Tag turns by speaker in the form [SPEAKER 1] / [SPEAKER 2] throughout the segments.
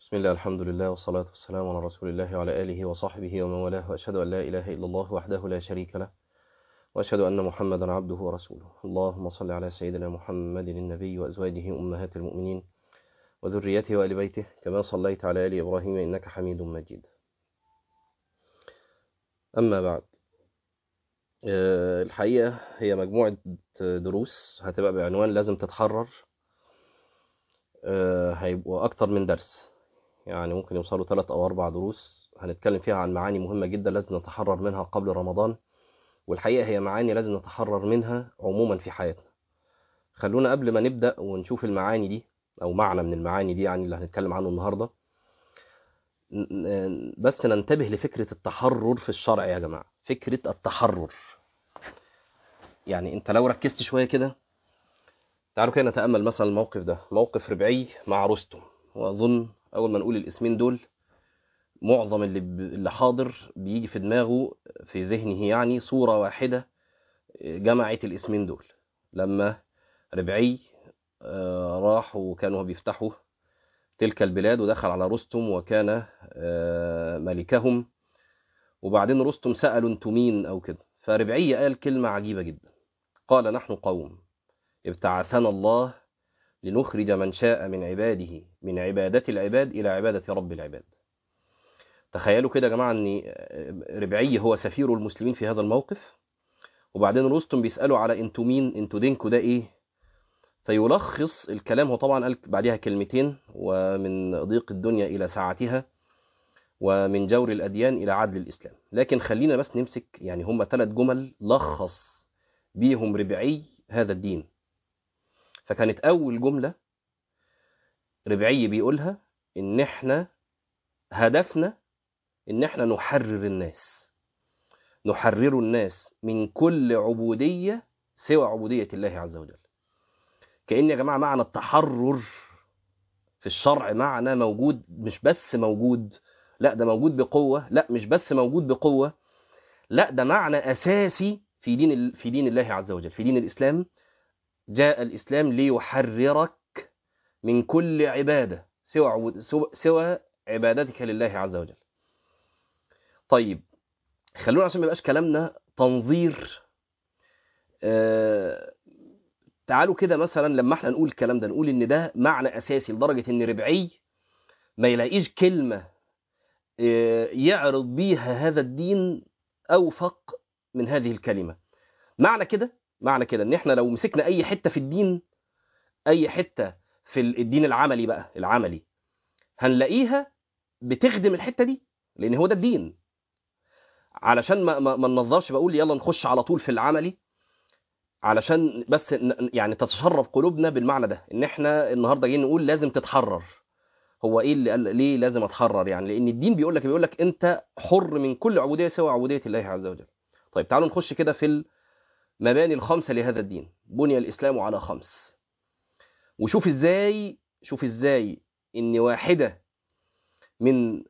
[SPEAKER 1] بسم الله الحمد لله والصلاة والسلام على رسول الله وعلى آله وصحبه ومن والاه وأشهد أن لا إله إلا الله وحده لا شريك له وأشهد أن محمدا عبده ورسوله اللهم صل على سيدنا محمد النبي وأزواجه أمهات المؤمنين وذريته وآل بيته كما صليت على آل إبراهيم إنك حميد مجيد أما بعد الحقيقة هي مجموعة دروس هتبقى بعنوان لازم تتحرر هيبقوا أكتر من درس يعني ممكن يوصلوا ثلاث أو أربع دروس هنتكلم فيها عن معاني مهمة جدا لازم نتحرر منها قبل رمضان والحقيقة هي معاني لازم نتحرر منها عموما في حياتنا خلونا قبل ما نبدأ ونشوف المعاني دي أو معنى من المعاني دي يعني اللي هنتكلم عنه النهاردة بس ننتبه لفكرة التحرر في الشرع يا جماعة فكرة التحرر يعني انت لو ركزت شوية كده تعالوا كده نتأمل مثلا الموقف ده موقف ربعي مع رستم وأظن أول ما نقول الاسمين دول معظم اللي اللي حاضر بيجي في دماغه في ذهنه يعني صورة واحدة جمعت الاسمين دول لما ربعي راح وكانوا بيفتحوا تلك البلاد ودخل على رستم وكان ملكهم وبعدين رستم سألوا انتم مين أو كده فربعي قال كلمة عجيبة جدا قال نحن قوم ابتعثنا الله لنخرج من شاء من عباده من عبادة العباد إلى عبادة رب العباد تخيلوا كده يا جماعة أن ربعي هو سفير المسلمين في هذا الموقف وبعدين رستم بيسألوا على انتوا مين انتوا دينكوا ده ايه فيلخص الكلام هو طبعا قال بعدها كلمتين ومن ضيق الدنيا إلى ساعتها ومن جور الأديان إلى عدل الإسلام لكن خلينا بس نمسك يعني هم ثلاث جمل لخص بيهم ربعي هذا الدين فكانت أول جملة ربعي بيقولها إن إحنا هدفنا إن إحنا نحرر الناس نحرر الناس من كل عبودية سوى عبودية الله عز وجل كأن يا جماعة معنى التحرر في الشرع معنى موجود مش بس موجود لا ده موجود بقوة لا مش بس موجود بقوة لا ده معنى أساسي في دين في دين الله عز وجل في دين الإسلام جاء الإسلام ليحررك من كل عبادة سوى سوى عبادتك لله عز وجل. طيب خلونا عشان ما يبقاش كلامنا تنظير آه تعالوا كده مثلا لما احنا نقول الكلام ده نقول ان ده معنى اساسي لدرجه ان ربعي ما يلاقيش كلمه آه يعرض بيها هذا الدين اوفق من هذه الكلمه. معنى كده معنى كده ان احنا لو مسكنا اي حته في الدين اي حته في الدين العملي بقى العملي هنلاقيها بتخدم الحته دي لان هو ده الدين علشان ما ما ننظرش بقول يلا نخش على طول في العملي علشان بس يعني تتشرف قلوبنا بالمعنى ده ان احنا النهارده جايين نقول لازم تتحرر هو ايه اللي قال ليه لازم اتحرر يعني لان الدين بيقول لك بيقول لك انت حر من كل عبوديه سوى عبوديه الله عز وجل طيب تعالوا نخش كده في المباني الخمسه لهذا الدين بني الاسلام على خمس وشوف ازاي شوف ازاي ان واحده من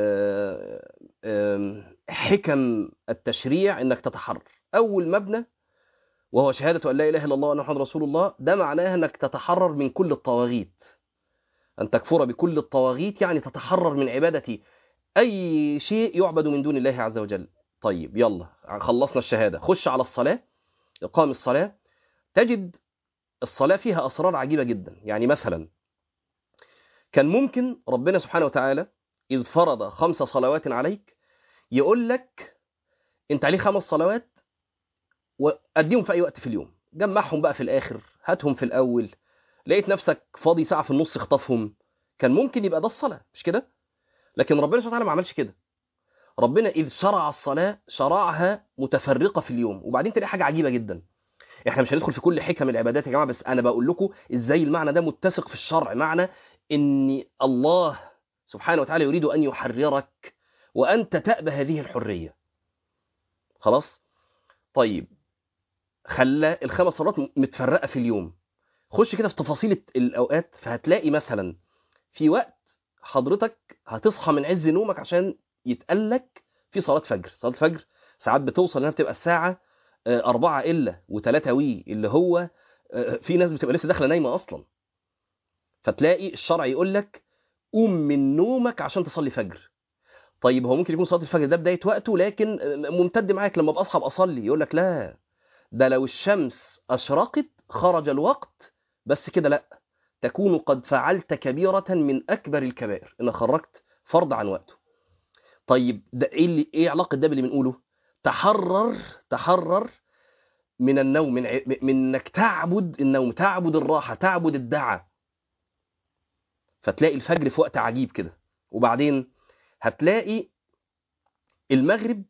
[SPEAKER 1] حكم التشريع انك تتحرر اول مبنى وهو شهاده ان لا اله الا الله وان محمد رسول الله ده معناه انك تتحرر من كل الطواغيت ان تكفر بكل الطواغيت يعني تتحرر من عباده اي شيء يعبد من دون الله عز وجل طيب يلا خلصنا الشهاده خش على الصلاه اقام الصلاه تجد الصلاه فيها اسرار عجيبه جدا يعني مثلا كان ممكن ربنا سبحانه وتعالى إذ فرض خمس صلوات عليك يقول لك أنت عليه خمس صلوات وأديهم في أي وقت في اليوم جمعهم بقى في الآخر هاتهم في الأول لقيت نفسك فاضي ساعة في النص اخطفهم كان ممكن يبقى ده الصلاة مش كده لكن ربنا سبحانه وتعالى ما عملش كده ربنا إذ شرع الصلاة شرعها متفرقة في اليوم وبعدين تلاقي حاجة عجيبة جدا احنا مش هندخل في كل حكم العبادات يا جماعة بس أنا بقول لكم إزاي المعنى ده متسق في الشرع معنى ان الله سبحانه وتعالى يريد ان يحررك وانت تأبى هذه الحريه خلاص طيب خلى الخمس صلوات متفرقه في اليوم خش كده في تفاصيل الاوقات فهتلاقي مثلا في وقت حضرتك هتصحى من عز نومك عشان يتقلك في صلاه فجر صلاه فجر ساعات بتوصل انها بتبقى الساعه أربعة إلا وثلاثة وي اللي هو في ناس بتبقى لسه داخلة نايمة أصلا فتلاقي الشرع يقول لك قوم من نومك عشان تصلي فجر طيب هو ممكن يكون صلاه الفجر ده بدايه وقته لكن ممتد معاك لما ابقى اصحى ابقى اصلي يقول لك لا ده لو الشمس اشرقت خرج الوقت بس كده لا تكون قد فعلت كبيره من اكبر الكبائر ان خرجت فرض عن وقته طيب ده ايه اللي ايه علاقه ده باللي بنقوله تحرر تحرر من النوم من, ع- من انك تعبد النوم تعبد الراحه تعبد الدعه فتلاقي الفجر في وقت عجيب كده وبعدين هتلاقي المغرب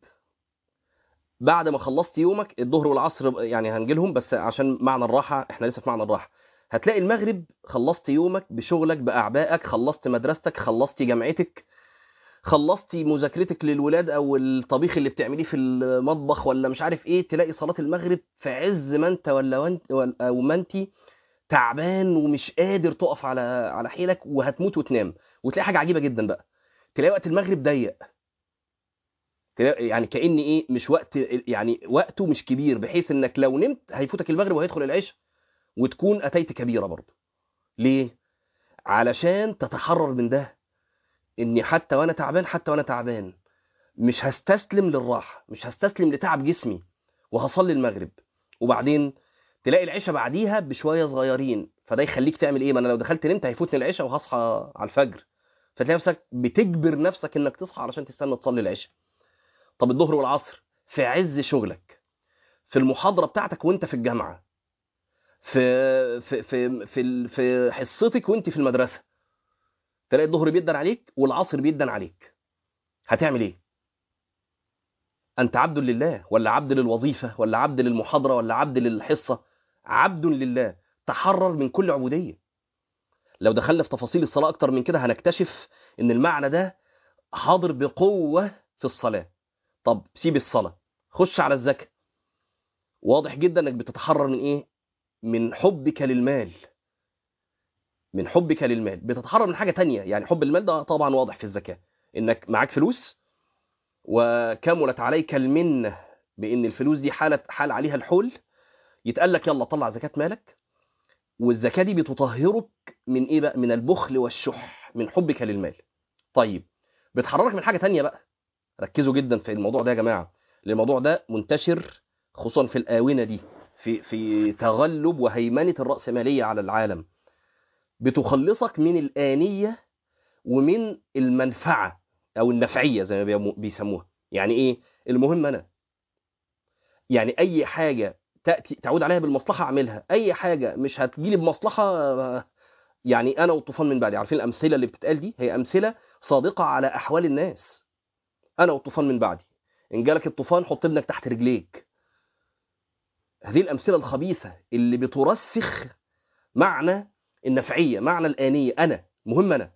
[SPEAKER 1] بعد ما خلصت يومك الظهر والعصر يعني هنجيلهم بس عشان معنى الراحه احنا لسه في معنى الراحه هتلاقي المغرب خلصت يومك بشغلك باعبائك خلصت مدرستك خلصت جامعتك خلصتي مذاكرتك للولاد او الطبيخ اللي بتعمليه في المطبخ ولا مش عارف ايه تلاقي صلاه المغرب في عز ما انت ولا وانت ولا- او ما انت تعبان ومش قادر تقف على على حيلك وهتموت وتنام وتلاقي حاجه عجيبه جدا بقى تلاقي وقت المغرب ضيق تلاقي يعني كأن ايه مش وقت يعني وقته مش كبير بحيث انك لو نمت هيفوتك المغرب وهيدخل العشاء وتكون اتيت كبيره برضه ليه علشان تتحرر من ده اني حتى وانا تعبان حتى وانا تعبان مش هستسلم للراحه مش هستسلم لتعب جسمي وهصلي المغرب وبعدين تلاقي العشاء بعديها بشويه صغيرين فده يخليك تعمل ايه ما انا لو دخلت نمت هيفوتني العشاء وهصحى على الفجر فتلاقي نفسك بتجبر نفسك انك تصحى علشان تستنى تصلي العشاء طب الظهر والعصر في عز شغلك في المحاضره بتاعتك وانت في الجامعه في في في في, ال- في حصتك وانت في المدرسه تلاقي الظهر بيدن عليك والعصر بيدن عليك هتعمل ايه انت عبد لله ولا عبد للوظيفه ولا عبد للمحاضره ولا عبد للحصه عبد لله تحرر من كل عبوديه لو دخلنا في تفاصيل الصلاه اكتر من كده هنكتشف ان المعنى ده حاضر بقوه في الصلاه طب سيب الصلاه خش على الزكاه واضح جدا انك بتتحرر من ايه من حبك للمال من حبك للمال بتتحرر من حاجه تانية يعني حب المال ده طبعا واضح في الزكاه انك معاك فلوس وكملت عليك المنه بان الفلوس دي حاله حال عليها الحول يتقال لك يلا طلع زكاه مالك والزكاه دي بتطهرك من ايه بقى من البخل والشح من حبك للمال طيب بتحررك من حاجه تانية بقى ركزوا جدا في الموضوع ده يا جماعه لأن الموضوع ده منتشر خصوصا في الاونه دي في في تغلب وهيمنه الراسماليه على العالم بتخلصك من الانيه ومن المنفعه او النفعيه زي ما بيمو- بيسموها يعني ايه المهم انا يعني اي حاجه تاتي تعود عليها بالمصلحه اعملها اي حاجه مش هتجيلي بمصلحه آه، يعني انا والطوفان من بعدي عارفين الامثله اللي بتتقال دي هي امثله صادقه على احوال الناس انا والطوفان من بعدي ان جالك الطوفان حط ابنك تحت رجليك هذه الامثله الخبيثه اللي بترسخ معنى النفعيه معنى الانيه انا مهم انا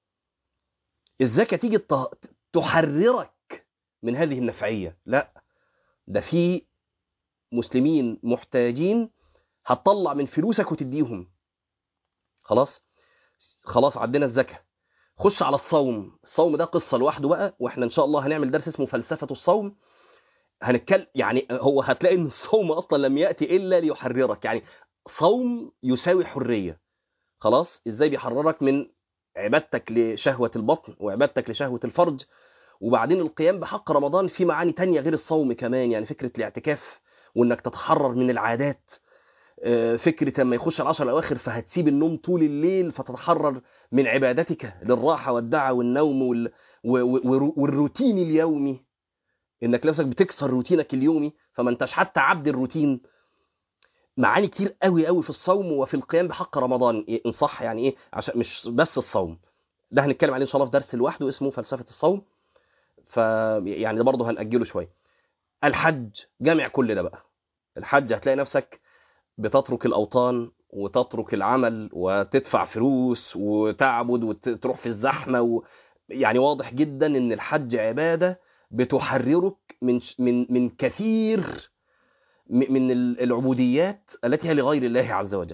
[SPEAKER 1] الزكاه تيجي تط- تحررك من هذه النفعيه لا ده في مسلمين محتاجين هتطلع من فلوسك وتديهم خلاص خلاص عدينا الزكاه خش على الصوم الصوم ده قصه لوحده بقى واحنا ان شاء الله هنعمل درس اسمه فلسفه الصوم هنتكلم يعني هو هتلاقي ان الصوم اصلا لم ياتي الا ليحررك يعني صوم يساوي حريه خلاص ازاي بيحررك من عبادتك لشهوه البطن وعبادتك لشهوه الفرج وبعدين القيام بحق رمضان في معاني تانية غير الصوم كمان يعني فكره الاعتكاف وانك تتحرر من العادات آه، فكره لما يخش العشر الاواخر فهتسيب النوم طول الليل فتتحرر من عبادتك للراحه والدعه والنوم وال... و... و... والروتين اليومي انك نفسك بتكسر روتينك اليومي فما انتش حتى عبد الروتين معاني كتير قوي قوي في الصوم وفي القيام بحق رمضان إيه ان صح يعني ايه عشان مش بس الصوم ده هنتكلم عليه ان شاء الله في درس لوحده اسمه فلسفه الصوم ف يعني ده برضه هنأجله شويه الحج جامع كل ده بقى الحج هتلاقي نفسك بتترك الاوطان وتترك العمل وتدفع فلوس وتعبد وتروح في الزحمه و... يعني واضح جدا ان الحج عباده بتحررك من من من كثير م- من ال- العبوديات التي هي لغير الله عز وجل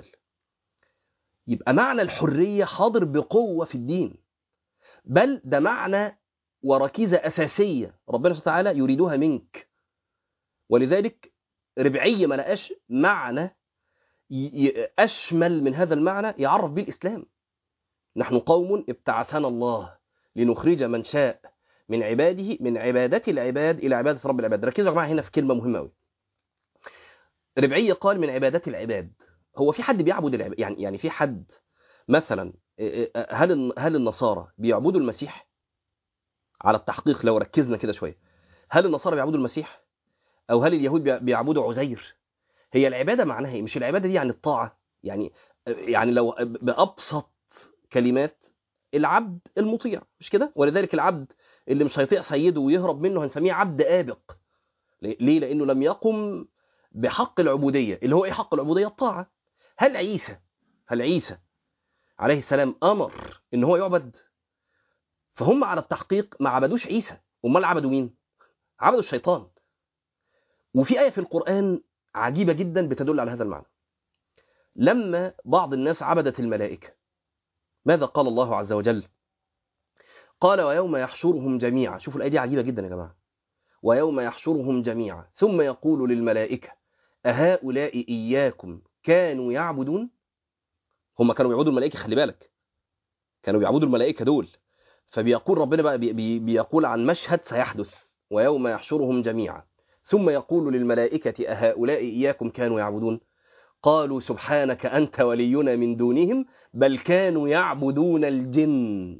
[SPEAKER 1] يبقى معنى الحريه حاضر بقوه في الدين بل ده معنى وركيزه اساسيه ربنا سبحانه وتعالى يريدها منك ولذلك ربعي ما لقاش معنى ي- ي- اشمل من هذا المعنى يعرف به الاسلام نحن قوم ابتعثنا الله لنخرج من شاء من عباده من عبادة العباد إلى عبادة رب العباد ركزوا يا جماعة هنا في كلمة مهمة أوي ربعي قال من عبادة العباد هو في حد بيعبد العباد يعني يعني في حد مثلا هل هل النصارى بيعبدوا المسيح على التحقيق لو ركزنا كده شويه هل النصارى بيعبدوا المسيح او هل اليهود بيعبدوا عزير هي العباده معناها ايه مش العباده دي يعني الطاعه يعني يعني لو بابسط كلمات العبد المطيع مش كده ولذلك العبد اللي مش هيطيع سيده ويهرب منه هنسميه عبد آبق ليه لانه لم يقم بحق العبوديه اللي هو ايه حق العبوديه الطاعه هل عيسى هل عيسى عليه السلام امر ان هو يعبد فهم على التحقيق ما عبدوش عيسى امال عبدوا مين عبدوا الشيطان وفي ايه في القران عجيبه جدا بتدل على هذا المعنى لما بعض الناس عبدت الملائكه ماذا قال الله عز وجل قال ويوم يحشرهم جميعا شوفوا الايه دي عجيبه جدا يا جماعه ويوم يحشرهم جميعا ثم يقول للملائكه اهؤلاء اياكم كانوا يعبدون هم كانوا بيعبدوا الملائكه خلي بالك كانوا بيعبدوا الملائكه دول فبيقول ربنا بقى بي بي بيقول عن مشهد سيحدث ويوم يحشرهم جميعا ثم يقول للملائكة أهؤلاء إياكم كانوا يعبدون قالوا سبحانك أنت ولينا من دونهم بل كانوا يعبدون الجن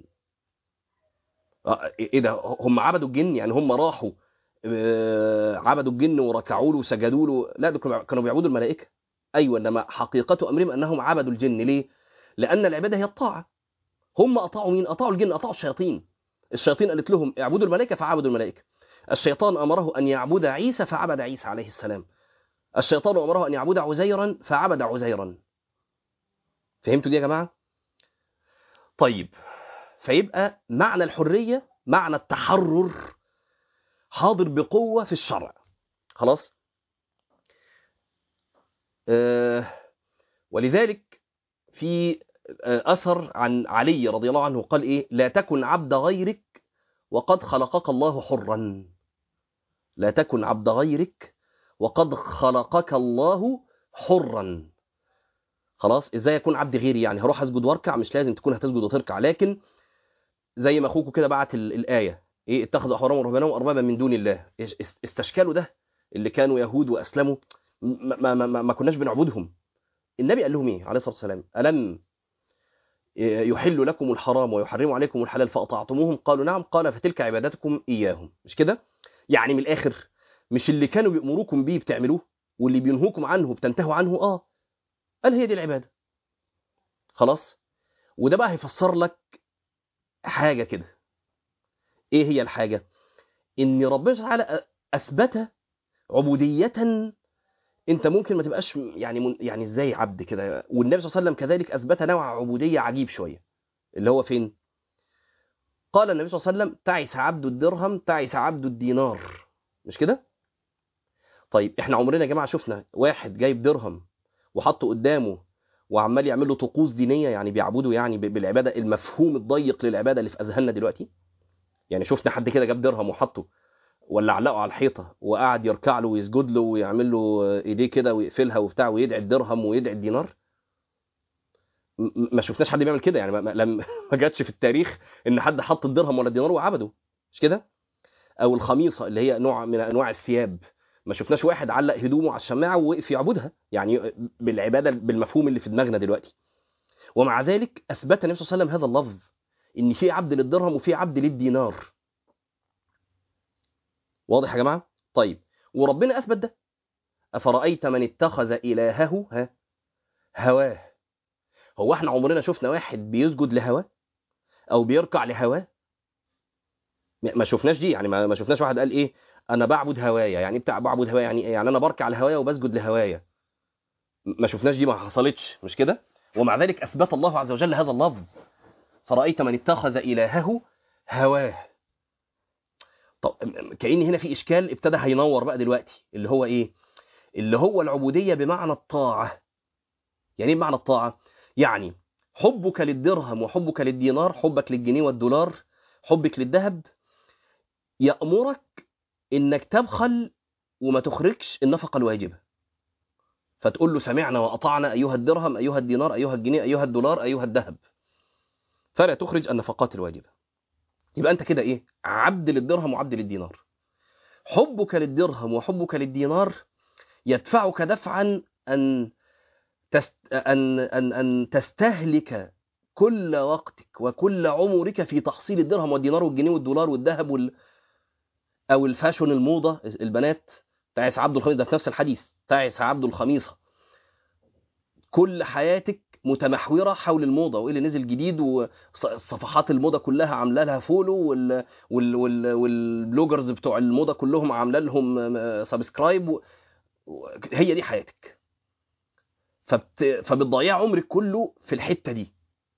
[SPEAKER 1] إيه ده هم عبدوا الجن يعني هم راحوا عبدوا الجن وركعوا له وسجدوا له لا دول كانوا بيعبدوا الملائكة أيوة إنما حقيقة أمرهم أنهم عبدوا الجن ليه؟ لأن العبادة هي الطاعة هم أطاعوا مين؟ أطاعوا الجن أطاعوا الشياطين الشياطين قالت لهم اعبدوا الملائكة فعبدوا الملائكة الشيطان أمره أن يعبد عيسى فعبد عيسى عليه السلام الشيطان أمره أن يعبد عزيرا فعبد عزيرا فهمتوا دي يا جماعة؟ طيب فيبقى معنى الحرية معنى التحرر حاضر بقوة في الشرع خلاص؟ آه ولذلك في أثر عن علي رضي الله عنه قال إيه لا تكن عبد غيرك وقد خلقك الله حرا لا تكن عبد غيرك وقد خلقك الله حرا خلاص ازاي يكون عبد غيري يعني هروح اسجد واركع مش لازم تكون هتسجد وتركع لكن زي ما اخوكم كده بعت الايه ايه اتخذوا احبارهم ورهبانهم اربابا من دون الله استشكلوا ده اللي كانوا يهود واسلموا ما, ما, ما, ما كناش بنعبدهم النبي قال لهم ايه عليه الصلاه والسلام الم يحل لكم الحرام ويحرم عليكم الحلال فأطعتموهم قالوا نعم قال فتلك عبادتكم إياهم مش كده يعني من الآخر مش اللي كانوا بيأمروكم بيه بتعملوه واللي بينهوكم عنه بتنتهوا عنه آه قال هي دي العبادة خلاص وده بقى هيفسر لك حاجة كده ايه هي الحاجة ان ربنا سبحانه وتعالى اثبت عبودية انت ممكن ما تبقاش يعني من يعني ازاي عبد كده والنبي صلى الله عليه وسلم كذلك اثبت نوع عبوديه عجيب شويه اللي هو فين قال النبي صلى الله عليه وسلم تعس عبد الدرهم تعس عبد الدينار مش كده طيب احنا عمرنا يا جماعه شفنا واحد جايب درهم وحطه قدامه وعمال يعمل له طقوس دينيه يعني بيعبدوا يعني بالعباده المفهوم الضيق للعباده اللي في اذهاننا دلوقتي يعني شفنا حد كده جاب درهم وحطه ولا علقه على الحيطه وقعد يركع له ويسجد له ويعمل له ايديه كده ويقفلها وبتاع ويدعي الدرهم ويدعي الدينار ما شفناش حد بيعمل كده يعني ما, ما, ما جاتش في التاريخ ان حد حط الدرهم ولا الدينار وعبده مش كده او الخميصه اللي هي نوع من انواع الثياب ما شفناش واحد علق هدومه على الشماعه ووقف يعبدها يعني بالعباده بالمفهوم اللي في دماغنا دلوقتي ومع ذلك اثبت النبي صلى الله عليه وسلم هذا اللفظ ان في عبد للدرهم وفي عبد للدينار واضح يا جماعه طيب وربنا اثبت ده افرايت من اتخذ الهه ها هواه هو احنا عمرنا شفنا واحد بيسجد لهواه او بيركع لهواه ما شفناش دي يعني ما شفناش واحد قال ايه انا بعبد هوايا يعني بتاع بعبد هوايا يعني ايه يعني انا بركع لهوايا وبسجد لهوايا ما شفناش دي ما حصلتش مش كده ومع ذلك اثبت الله عز وجل هذا اللفظ فرايت من اتخذ الهه هواه طب كأن هنا في إشكال ابتدى هينور بقى دلوقتي اللي هو إيه؟ اللي هو العبودية بمعنى الطاعة. يعني إيه بمعنى الطاعة؟ يعني حبك للدرهم وحبك للدينار، حبك للجنيه والدولار، حبك للذهب يأمرك إنك تبخل وما تخرجش النفقة الواجبة. فتقول له سمعنا وأطعنا أيها الدرهم، أيها الدينار، أيها الجنيه، أيها الدولار، أيها الذهب. فلا تخرج النفقات الواجبه يبقى انت كده ايه عبد للدرهم وعبد للدينار حبك للدرهم وحبك للدينار يدفعك دفعا ان تست... ان ان ان تستهلك كل وقتك وكل عمرك في تحصيل الدرهم والدينار والجنيه والدولار والذهب وال... او الفاشون الموضه البنات تعس عبد الخميس ده في نفس الحديث تعس عبد الخميصه كل حياتك متمحوره حول الموضه وايه اللي نزل جديد وصفحات الموضه كلها عامله لها فولو وال... وال... وال... والبلوجرز بتوع الموضه كلهم عامله لهم سبسكرايب و... هي دي حياتك فبت... فبتضيع عمرك كله في الحته دي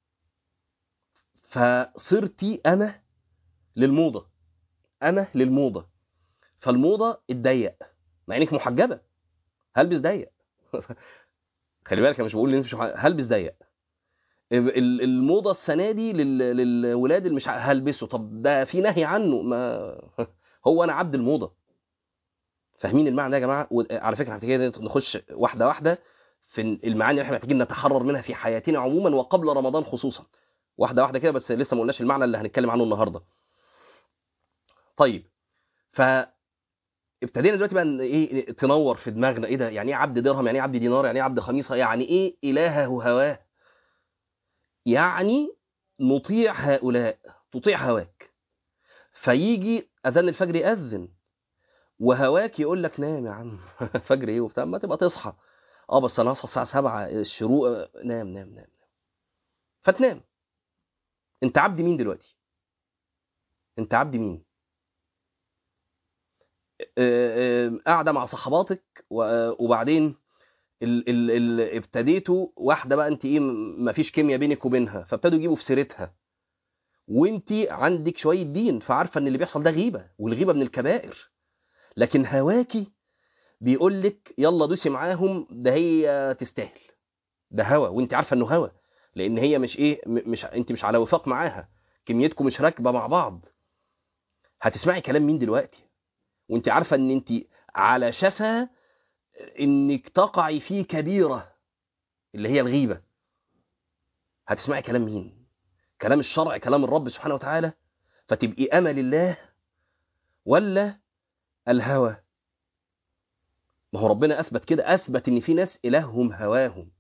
[SPEAKER 1] فصرتي أمة للموضة أمة للموضة فالموضة اتضيق مع انك محجبة هلبس ضيق خلي بالك انا مش بقول ان انت مش محجبة. هلبس ضيق الموضة السنة دي لل... للولاد اللي مش هلبسه طب ده في نهي عنه ما هو انا عبد الموضة فاهمين المعنى ده يا جماعة وعلى فكرة محتاجين نخش واحدة واحدة في المعاني اللي احنا محتاجين نتحرر منها في حياتنا عموما وقبل رمضان خصوصا واحده واحده كده بس لسه ما قلناش المعنى اللي هنتكلم عنه النهارده طيب ف ابتدينا دلوقتي بقى ايه تنور في دماغنا ايه ده يعني ايه عبد درهم يعني ايه عبد دينار يعني ايه عبد خميصه يعني ايه الهه هواه يعني نطيع هؤلاء تطيع هواك فيجي اذان الفجر ياذن وهواك يقول لك نام يا عم فجر ايه وبتاع ما تبقى تصحى اه بس انا هصحى الساعه 7 الشروق نام نام نام فتنام انت عبد مين دلوقتي انت عبد مين قاعده مع صحباتك وبعدين ال ال ال ابتديتوا واحده بقى انت ايه مفيش كيمياء بينك وبينها فابتدوا يجيبوا في سيرتها وانت عندك شويه دين فعارفه ان اللي بيحصل ده غيبه والغيبه من الكبائر لكن هواكي بيقول لك يلا دوسي معاهم ده هي تستاهل ده هوا وانت عارفه انه هوا لان هي مش ايه مش انت مش على وفاق معاها كميتكم مش راكبه مع بعض هتسمعي كلام مين دلوقتي وانت عارفه ان انت على شفا انك تقعي في كبيره اللي هي الغيبه هتسمعي كلام مين كلام الشرع كلام الرب سبحانه وتعالى فتبقي امل الله ولا الهوى ما هو ربنا اثبت كده اثبت ان في ناس الههم هواهم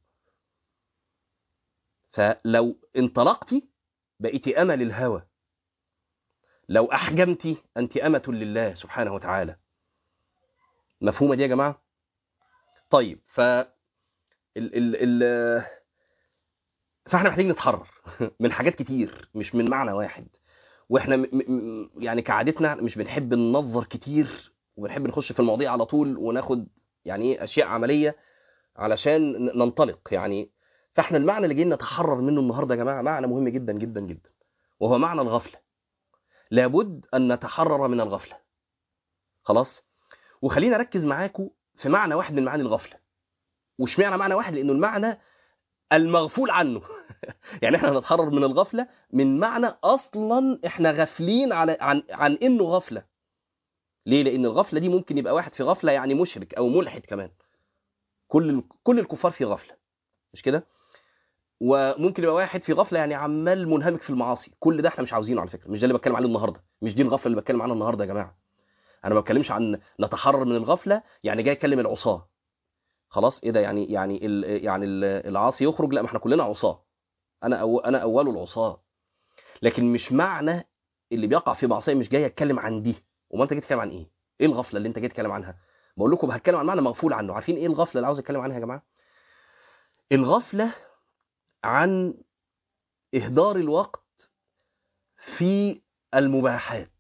[SPEAKER 1] فلو انطلقتي بقيتي أمل الهوى لو أحجمتي أنت أمة لله سبحانه وتعالى مفهومة دي يا جماعة طيب ف ال ال ال فاحنا محتاجين نتحرر من حاجات كتير مش من معنى واحد واحنا م... م... يعني كعادتنا مش بنحب ننظر كتير وبنحب نخش في المواضيع على طول وناخد يعني ايه اشياء عمليه علشان ننطلق يعني فاحنا المعنى اللي جايين نتحرر منه النهارده يا جماعه معنى مهم جدا جدا جدا وهو معنى الغفله لابد ان نتحرر من الغفله خلاص وخلينا اركز معاكم في معنى واحد من معاني الغفله واشمعنى معنى واحد لانه المعنى المغفول عنه يعني احنا هنتحرر من الغفله من معنى اصلا احنا غافلين على عن عن انه غفله ليه لان الغفله دي ممكن يبقى واحد في غفله يعني مشرك او ملحد كمان كل كل الكفار في غفله مش كده وممكن يبقى واحد في غفله يعني عمال منهمك في المعاصي كل ده احنا مش عاوزينه على فكره مش ده اللي بتكلم عليه النهارده مش دي الغفله اللي بتكلم عنها النهارده يا جماعه انا ما بتكلمش عن نتحرر من الغفله يعني جاي اكلم العصاه خلاص ايه ده يعني يعني ال يعني ال العاصي يخرج لا ما احنا كلنا عصاه انا أو انا اول العصاه لكن مش معنى اللي بيقع في معصيه مش جاي اتكلم عن دي وما انت جاي تتكلم عن ايه ايه الغفله اللي انت جاي تتكلم عنها بقول لكم هتكلم عن معنى مغفول عنه عارفين ايه الغفله اللي عاوز اتكلم عنها يا جماعه الغفله عن اهدار الوقت في المباحات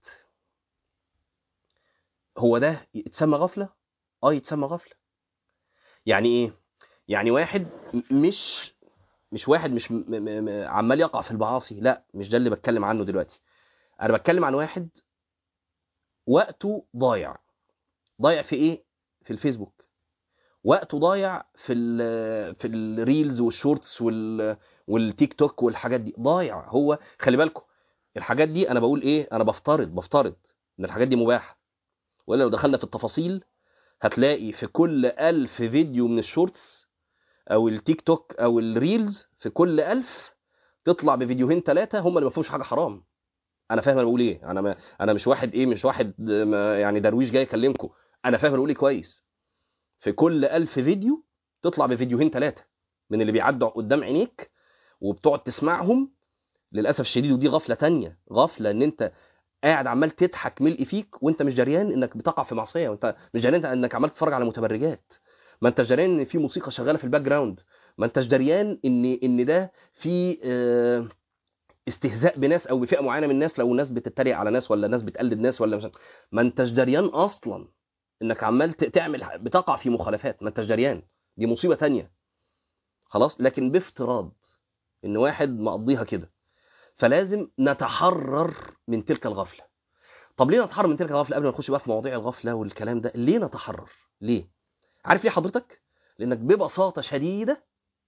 [SPEAKER 1] هو ده يتسمى غفله اه يتسمى غفله يعني ايه يعني واحد مش مش واحد مش م م م عمال يقع في المعاصي لا مش ده اللي بتكلم عنه دلوقتي انا بتكلم عن واحد وقته ضايع ضايع في ايه في الفيسبوك وقته ضايع في ال في الريلز والشورتس وال والتيك توك والحاجات دي ضايع هو خلي بالكم الحاجات دي انا بقول ايه انا بفترض بفترض ان الحاجات دي مباحه ولا لو دخلنا في التفاصيل هتلاقي في كل ألف فيديو من الشورتس أو التيك توك أو الريلز في كل ألف تطلع بفيديوهين ثلاثه هم اللي ما فيهمش حاجه حرام انا فاهم انا بقول ايه انا ما انا مش واحد ايه مش واحد ما- يعني درويش جاي يكلمكم انا فاهم انا بقول ايه كويس في كل ألف فيديو تطلع بفيديوهين ثلاثه من اللي بيعدوا قدام عينيك وبتقعد تسمعهم للاسف الشديد ودي غفله تانية غفله ان انت قاعد عمال تضحك ملء فيك وانت مش دريان انك بتقع في معصيه وانت مش دريان انك عمال تتفرج على متبرجات ما انتش دريان ان في موسيقى شغاله في الباك جراوند ما انتش دريان ان ان ده في آه، استهزاء بناس او بفئه معينه من الناس لو ناس بتتريق على ناس ولا ناس بتقلد ناس ولا مش ما انتش دريان اصلا انك عمال ت- تعمل بتقع في مخالفات ما انتش دريان دي مصيبه تانية خلاص لكن بافتراض ان واحد مقضيها كده فلازم نتحرر من تلك الغفله طب ليه نتحرر من تلك الغفله قبل ما نخش بقى في مواضيع الغفله والكلام ده ليه نتحرر ليه عارف ليه حضرتك لانك ببساطه شديده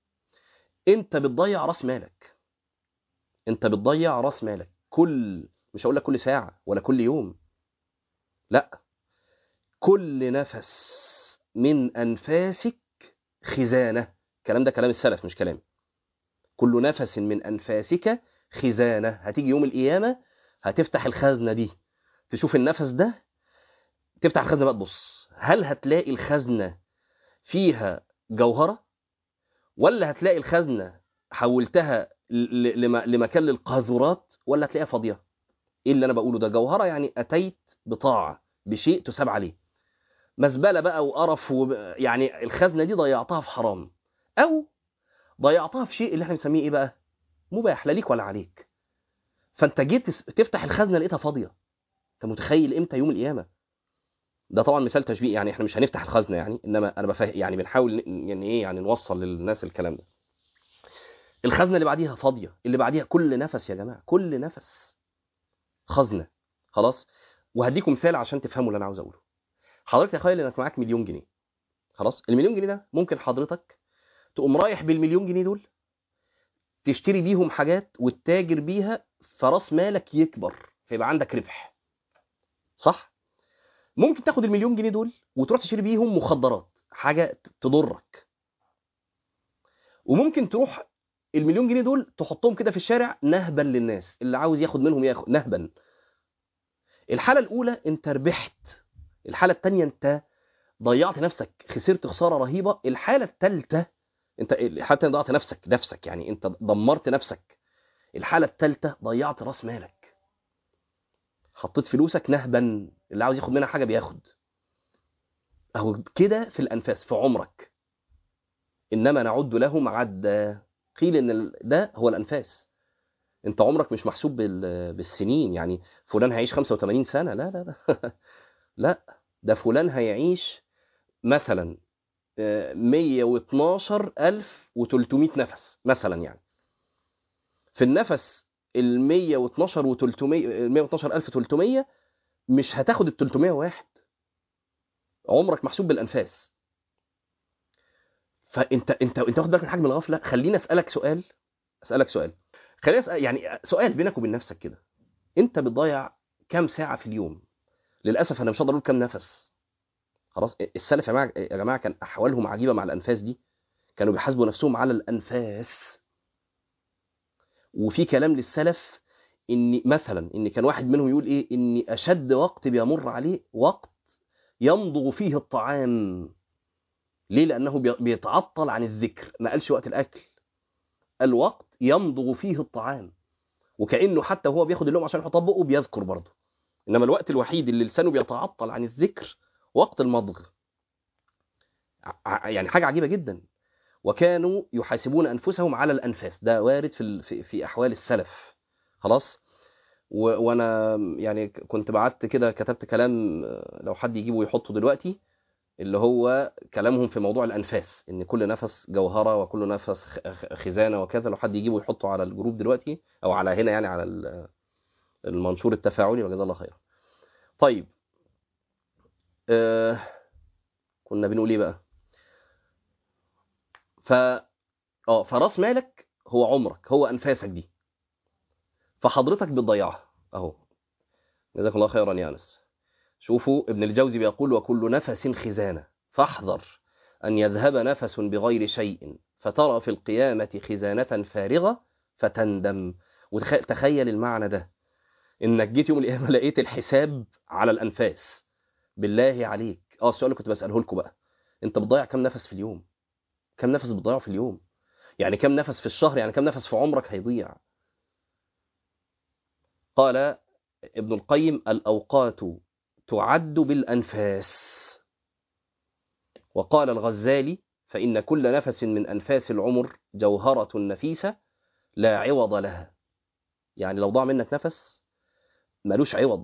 [SPEAKER 1] انت بتضيع راس مالك انت بتضيع راس مالك كل مش هقول لك كل ساعه ولا كل يوم لا كل نفس من انفاسك خزانه الكلام ده كلام السلف مش كلامي كل نفس من انفاسك خزانه هتيجي يوم القيامه هتفتح الخزنه دي تشوف النفس ده تفتح الخزنه بقى تبص هل هتلاقي الخزنه فيها جوهره ولا هتلاقي الخزنه حولتها ل- لم- لمكان للقاذورات ولا هتلاقيها فاضيه ايه اللي انا بقوله ده جوهره يعني اتيت بطاعه بشيء تساب عليه مزبله بقى وقرف وب... يعني الخزنه دي ضيعتها في حرام او ضيعتها في شيء اللي احنا بنسميه ايه بقى مباح لا ليك ولا عليك فانت جيت تس- تفتح الخزنه لقيتها فاضيه انت متخيل امتى يوم القيامه ده طبعا مثال تشبيه يعني احنا مش هنفتح الخزنه يعني انما انا بفهم يعني بنحاول ن- يعني ايه يعني نوصل للناس الكلام ده الخزنه اللي بعديها فاضيه اللي بعديها كل نفس يا جماعه كل نفس خزنه خلاص وهديكم مثال عشان تفهموا اللي انا عاوز اقوله حضرتك تخيل انك معاك مليون جنيه خلاص المليون جنيه ده ممكن حضرتك تقوم رايح بالمليون جنيه دول تشتري بيهم حاجات وتتاجر بيها فراس مالك يكبر فيبقى عندك ربح صح ممكن تاخد المليون جنيه دول وتروح تشتري بيهم مخدرات حاجه تضرك وممكن تروح المليون جنيه دول تحطهم كده في الشارع نهبا للناس اللي عاوز ياخد منهم ياخد نهبا الحاله الاولى انت ربحت الحاله الثانيه انت ضيعت نفسك خسرت خساره رهيبه الحاله الثالثه انت الحاله الثانيه ضيعت نفسك نفسك يعني انت دمرت نفسك الحاله الثالثه ضيعت راس مالك حطيت فلوسك نهبا اللي عاوز ياخد منها حاجه بياخد اهو كده في الانفاس في عمرك انما نعد لهم عدا قيل ان ال- ده هو الانفاس انت عمرك مش محسوب بال- بالسنين يعني فلان هيعيش 85 سنه لا لا لا لا ده فلان هيعيش مثلا آه، 112300 نفس مثلا يعني في النفس ال 112 و 300 ال 112300 مش هتاخد ال 301 عمرك محسوب بالانفاس فانت انت انت واخد بالك من حجم الغفله خليني اسالك سؤال اسالك سؤال خليني اسال يعني سؤال بينك وبين نفسك كده انت بتضيع كام ساعه في اليوم للاسف انا مش هقدر اقول كام نفس خلاص السلف يا جماعه يا جماعه كان احوالهم عجيبه مع الانفاس دي كانوا بيحاسبوا نفسهم على الانفاس وفي كلام للسلف ان مثلا ان كان واحد منهم يقول ايه ان اشد وقت بيمر عليه وقت يمضغ فيه الطعام ليه لانه بي- بيتعطل عن الذكر ما قالش وقت الاكل الوقت يمضغ فيه الطعام وكانه حتى وهو بياخد اللقمه عشان يحطها في بقه بيذكر برضه انما الوقت الوحيد اللي لسانه بيتعطل عن الذكر وقت المضغ ع- يعني حاجه عجيبه جدا وكانوا يحاسبون انفسهم على الانفاس ده وارد في ال- في, في احوال السلف خلاص و... وانا يعني ك- كنت بعت كده كتبت كلام آه، لو حد يجيبه ويحطه دلوقتي اللي هو كلامهم في موضوع الانفاس ان كل نفس جوهره وكل نفس خ- خ- خزانه وكذا لو حد يجيبه ويحطه على الجروب دلوقتي او على هنا يعني على ال- المنشور التفاعلي وجزاه الله خير طيب آه كنا بنقول ايه بقى ف اه فراس مالك هو عمرك هو انفاسك دي فحضرتك بتضيعها اهو جزاك الله خيرا يا انس شوفوا ابن الجوزي بيقول وكل نفس خزانه فاحذر ان يذهب نفس بغير شيء فترى في القيامه خزانه فارغه فتندم وتخيل المعنى ده انك جيت يوم القيامه لقيت الحساب على الانفاس بالله عليك اه السؤال اللي كنت بساله لكم بقى انت بتضيع كم نفس في اليوم كم نفس بتضيعه في اليوم يعني كم نفس في الشهر يعني كم نفس في عمرك هيضيع قال ابن القيم الاوقات تعد بالانفاس وقال الغزالي فان كل نفس من انفاس العمر جوهره نفيسه لا عوض لها يعني لو ضاع منك نفس ملوش عوض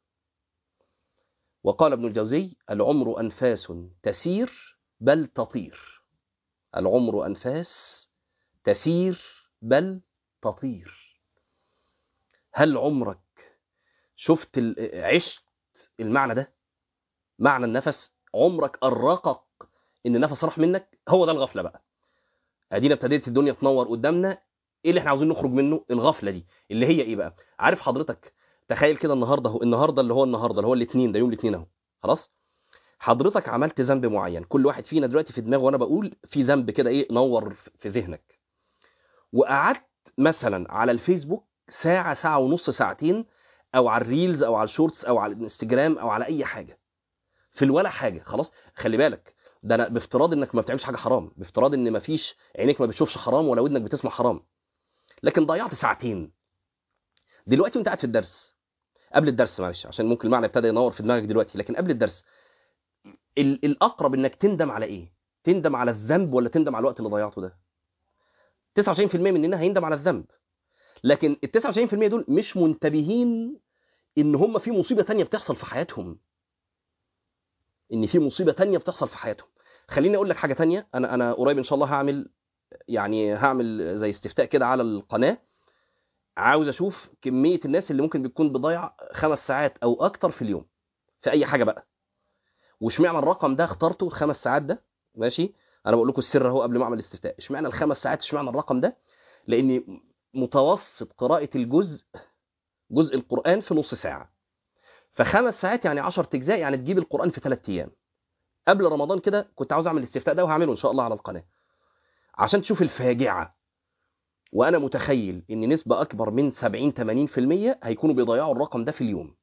[SPEAKER 1] وقال ابن الجوزي العمر أنفاس تسير بل تطير العمر أنفاس تسير بل تطير هل عمرك شفت عشت المعنى ده معنى النفس عمرك أرقك إن النفس راح منك هو ده الغفلة بقى ادينا ابتديت الدنيا تنور قدامنا ايه اللي احنا عاوزين نخرج منه الغفله دي اللي هي ايه بقى عارف حضرتك تخيل كده النهارده هو النهارده اللي هو النهارده اللي هو الاثنين ده يوم الاثنين اهو خلاص حضرتك عملت ذنب معين كل واحد فينا دلوقتي في دماغه وانا بقول في ذنب كده ايه نور في ذهنك وقعدت مثلا على الفيسبوك ساعه ساعه ونص ساعتين او على الريلز او على الشورتس او على الانستجرام او على اي حاجه في الولا حاجه خلاص خلي بالك ده انا بافتراض انك ما بتعملش حاجه حرام بافتراض ان ما فيش عينيك ما بتشوفش حرام ولا ودنك بتسمع حرام لكن ضيعت ساعتين دلوقتي وانت قاعد في الدرس قبل الدرس معلش عشان ممكن المعنى ابتدى ينور في دماغك دلوقتي لكن قبل الدرس ال- الاقرب انك تندم على ايه تندم على الذنب ولا تندم على الوقت اللي ضيعته ده 99% مننا هيندم على الذنب لكن ال 99% دول مش منتبهين ان هم في مصيبه تانية بتحصل في حياتهم ان في مصيبه تانية بتحصل في حياتهم خليني اقول لك حاجه تانية انا انا قريب ان شاء الله هعمل يعني هعمل زي استفتاء كده على القناه عاوز اشوف كميه الناس اللي ممكن بتكون بضيع خمس ساعات او اكتر في اليوم في اي حاجه بقى واشمعنى الرقم ده اخترته الخمس ساعات ده ماشي انا بقول لكم السر اهو قبل ما اعمل الاستفتاء اشمعنى الخمس ساعات اشمعنى الرقم ده لان متوسط قراءه الجزء جزء القران في نص ساعه فخمس ساعات يعني 10 اجزاء يعني تجيب القران في ثلاث ايام قبل رمضان كده كنت عاوز اعمل الاستفتاء ده وهعمله ان شاء الله على القناه عشان تشوف الفاجعه وانا متخيل ان نسبه اكبر من 70 80% هيكونوا بيضيعوا الرقم ده في اليوم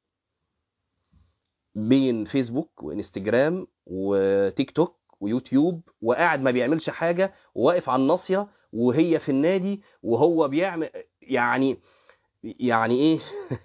[SPEAKER 1] بين فيسبوك وانستجرام وتيك توك ويوتيوب وقاعد ما بيعملش حاجه وواقف على الناصيه وهي في النادي وهو بيعمل يعني يعني ايه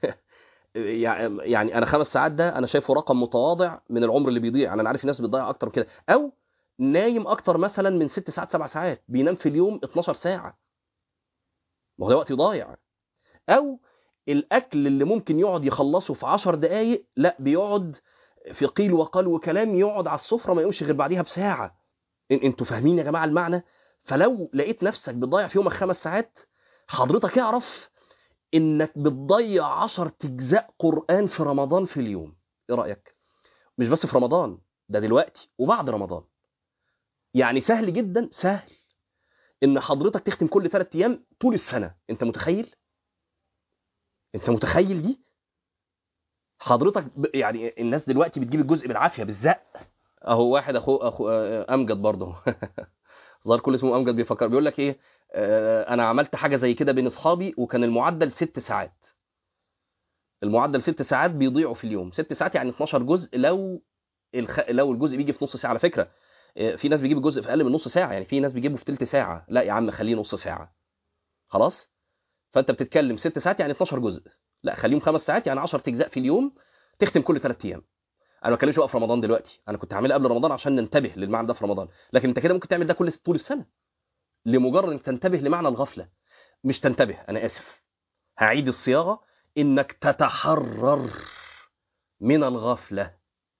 [SPEAKER 1] يعني انا خمس ساعات ده انا شايفه رقم متواضع من العمر اللي بيضيع يعني انا عارف الناس بتضيع اكتر من كده او نايم اكتر مثلا من ست ساعات سبع ساعات بينام في اليوم 12 ساعه ما هو ده وقت ضايع او الاكل اللي ممكن يقعد يخلصه في 10 دقائق لا بيقعد في قيل وقال وكلام يقعد على السفره ما يقومش غير بعديها بساعه إن انتوا فاهمين يا جماعه المعنى فلو لقيت نفسك بتضيع في يومك خمس ساعات حضرتك اعرف انك بتضيع 10 اجزاء قران في رمضان في اليوم ايه رايك مش بس في رمضان ده دلوقتي وبعد رمضان يعني سهل جدا سهل ان حضرتك تختم كل ثلاث ايام طول السنه انت متخيل انت متخيل دي حضرتك ب... يعني الناس دلوقتي بتجيب الجزء بالعافيه بالزق اهو واحد اخو اخو امجد برضه ظهر كل اسمه امجد بيفكر بيقول لك ايه آه انا عملت حاجه زي كده بين اصحابي وكان المعدل ست ساعات المعدل ست ساعات بيضيعوا في اليوم ست ساعات يعني 12 جزء لو الخ... لو الجزء بيجي في نص ساعه على فكره في ناس بيجيب الجزء في اقل من نص ساعه يعني في ناس بيجيبه في ثلث ساعه لا يا عم خليه نص ساعه خلاص فانت بتتكلم ست ساعات يعني 12 جزء لا خليهم خمس ساعات يعني 10 اجزاء في اليوم تختم كل ثلاث ايام انا ما بتكلمش بقى في رمضان دلوقتي انا كنت عاملها قبل رمضان عشان ننتبه للمعنى ده في رمضان لكن انت كده ممكن تعمل ده كل طول السنه لمجرد انك تنتبه لمعنى الغفله مش تنتبه انا اسف هعيد الصياغه انك تتحرر من الغفله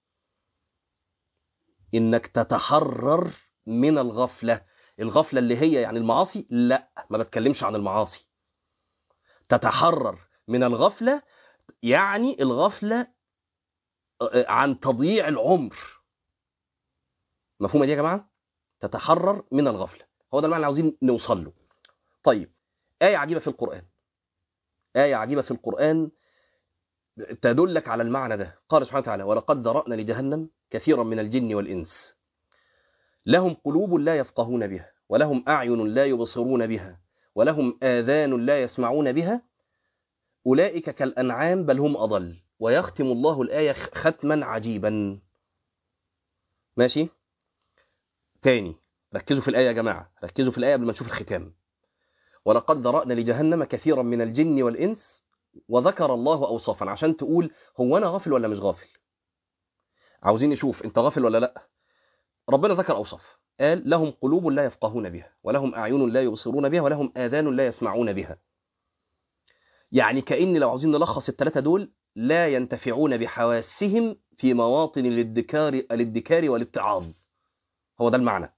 [SPEAKER 1] انك تتحرر من الغفله الغفله اللي هي يعني المعاصي لا ما بتكلمش عن المعاصي تتحرر من الغفله يعني الغفله عن تضييع العمر مفهومه دي يا جماعه تتحرر من الغفله هو ده المعنى اللي عاوزين نوصل له طيب ايه عجيبه في القران ايه عجيبه في القران تدلك على المعنى ده قال سبحانه وتعالى ولقد ذرأنا لجهنم كثيرا من الجن والإنس لهم قلوب لا يفقهون بها ولهم أعين لا يبصرون بها ولهم آذان لا يسمعون بها أولئك كالأنعام بل هم أضل ويختم الله الآية ختما عجيبا ماشي تاني ركزوا في الآية يا جماعة ركزوا في الآية قبل ما نشوف الختام ولقد ذرأنا لجهنم كثيرا من الجن والإنس وذكر الله أوصافا عشان تقول هو أنا غافل ولا مش غافل عاوزين نشوف أنت غافل ولا لأ ربنا ذكر أوصاف قال لهم قلوب لا يفقهون بها ولهم أعين لا يبصرون بها ولهم آذان لا يسمعون بها يعني كأن لو عاوزين نلخص الثلاثة دول لا ينتفعون بحواسهم في مواطن الادكار الادكار والاتعاظ هو ده المعنى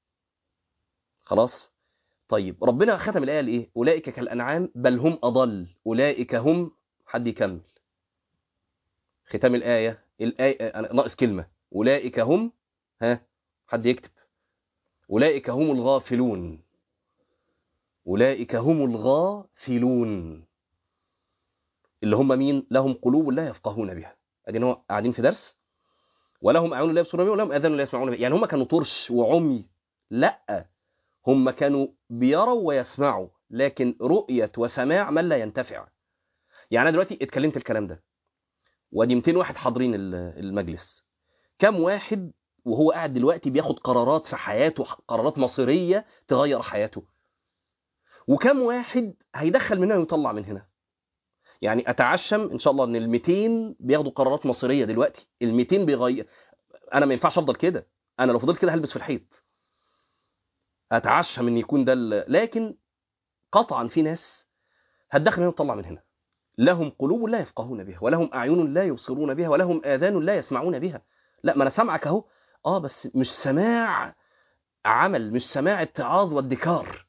[SPEAKER 1] خلاص طيب ربنا ختم الآية لإيه أولئك كالأنعام بل هم أضل أولئك هم حد يكمل ختام الآية الآية أنا ناقص كلمة أولئك هم ها حد يكتب أولئك هم الغافلون أولئك هم الغافلون اللي هم مين لهم قلوب لا يفقهون بها ادي هو قاعدين في درس ولهم اعين لا يبصرون بها ولهم اذان لا يسمعون بها يعني هم كانوا طرش وعمي لا هم كانوا بيروا ويسمعوا لكن رؤية وسماع من لا ينتفع يعني انا دلوقتي اتكلمت الكلام ده وادي 200 واحد حاضرين المجلس كم واحد وهو قاعد دلوقتي بياخد قرارات في حياته قرارات مصيرية تغير حياته وكم واحد هيدخل من هنا ويطلع من هنا يعني اتعشم ان شاء الله ان ال 200 بياخدوا قرارات مصيريه دلوقتي ال 200 بيغير انا ما ينفعش افضل كده انا لو فضلت كده هلبس في الحيط اتعشم ان يكون ده لكن قطعا في ناس هتدخل هنا وتطلع من هنا لهم قلوب لا يفقهون بها ولهم اعين لا يبصرون بها ولهم اذان لا يسمعون بها لا ما انا سامعك اهو اه بس مش سماع عمل مش سماع اتعاظ وادكار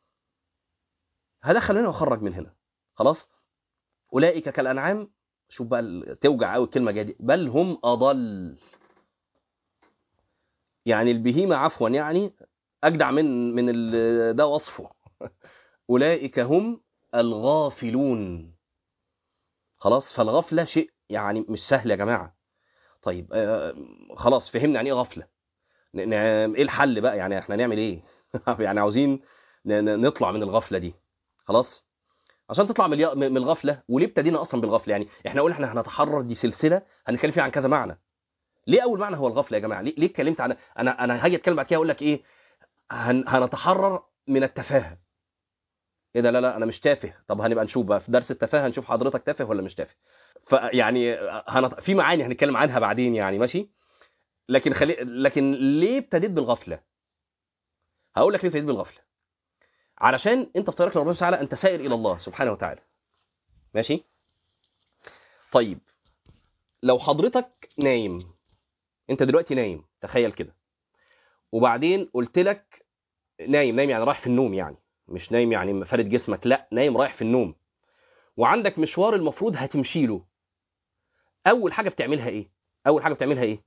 [SPEAKER 1] هدخل هنا واخرج من هنا خلاص اولئك كالانعام شوف بقى توجع قوي الكلمه دي بل هم اضل يعني البهيمه عفوا يعني اجدع من من ده وصفه اولئك هم الغافلون خلاص فالغفله شيء يعني مش سهل يا جماعه طيب آه خلاص فهمنا يعني ايه غفله ايه الحل بقى يعني احنا نعمل ايه يعني عاوزين نطلع من الغفله دي خلاص عشان تطلع من الغفله وليه ابتدينا اصلا بالغفله يعني احنا قلنا احنا هنتحرر دي سلسله هنتكلم فيها عن كذا معنى ليه اول معنى هو الغفله يا جماعه ليه ليه اتكلمت عن انا انا هاجي اتكلم بعد كده اقول لك ايه هن... هنتحرر من التفاهه ايه ده لا لا انا مش تافه طب هنبقى نشوف بقى في درس التفاهه هنشوف حضرتك تافه ولا مش تافه فيعني هنط... في معاني هنتكلم عنها بعدين يعني ماشي لكن خلي لكن ليه ابتديت بالغفله هقول لك ليه ابتديت بالغفله علشان انت في طريقك لربنا تعالى انت سائر الى الله سبحانه وتعالى ماشي طيب لو حضرتك نايم انت دلوقتي نايم تخيل كده وبعدين قلت لك نايم نايم يعني رايح في النوم يعني مش نايم يعني فارد جسمك لا نايم رايح في النوم وعندك مشوار المفروض هتمشي له اول حاجه بتعملها ايه اول حاجه بتعملها ايه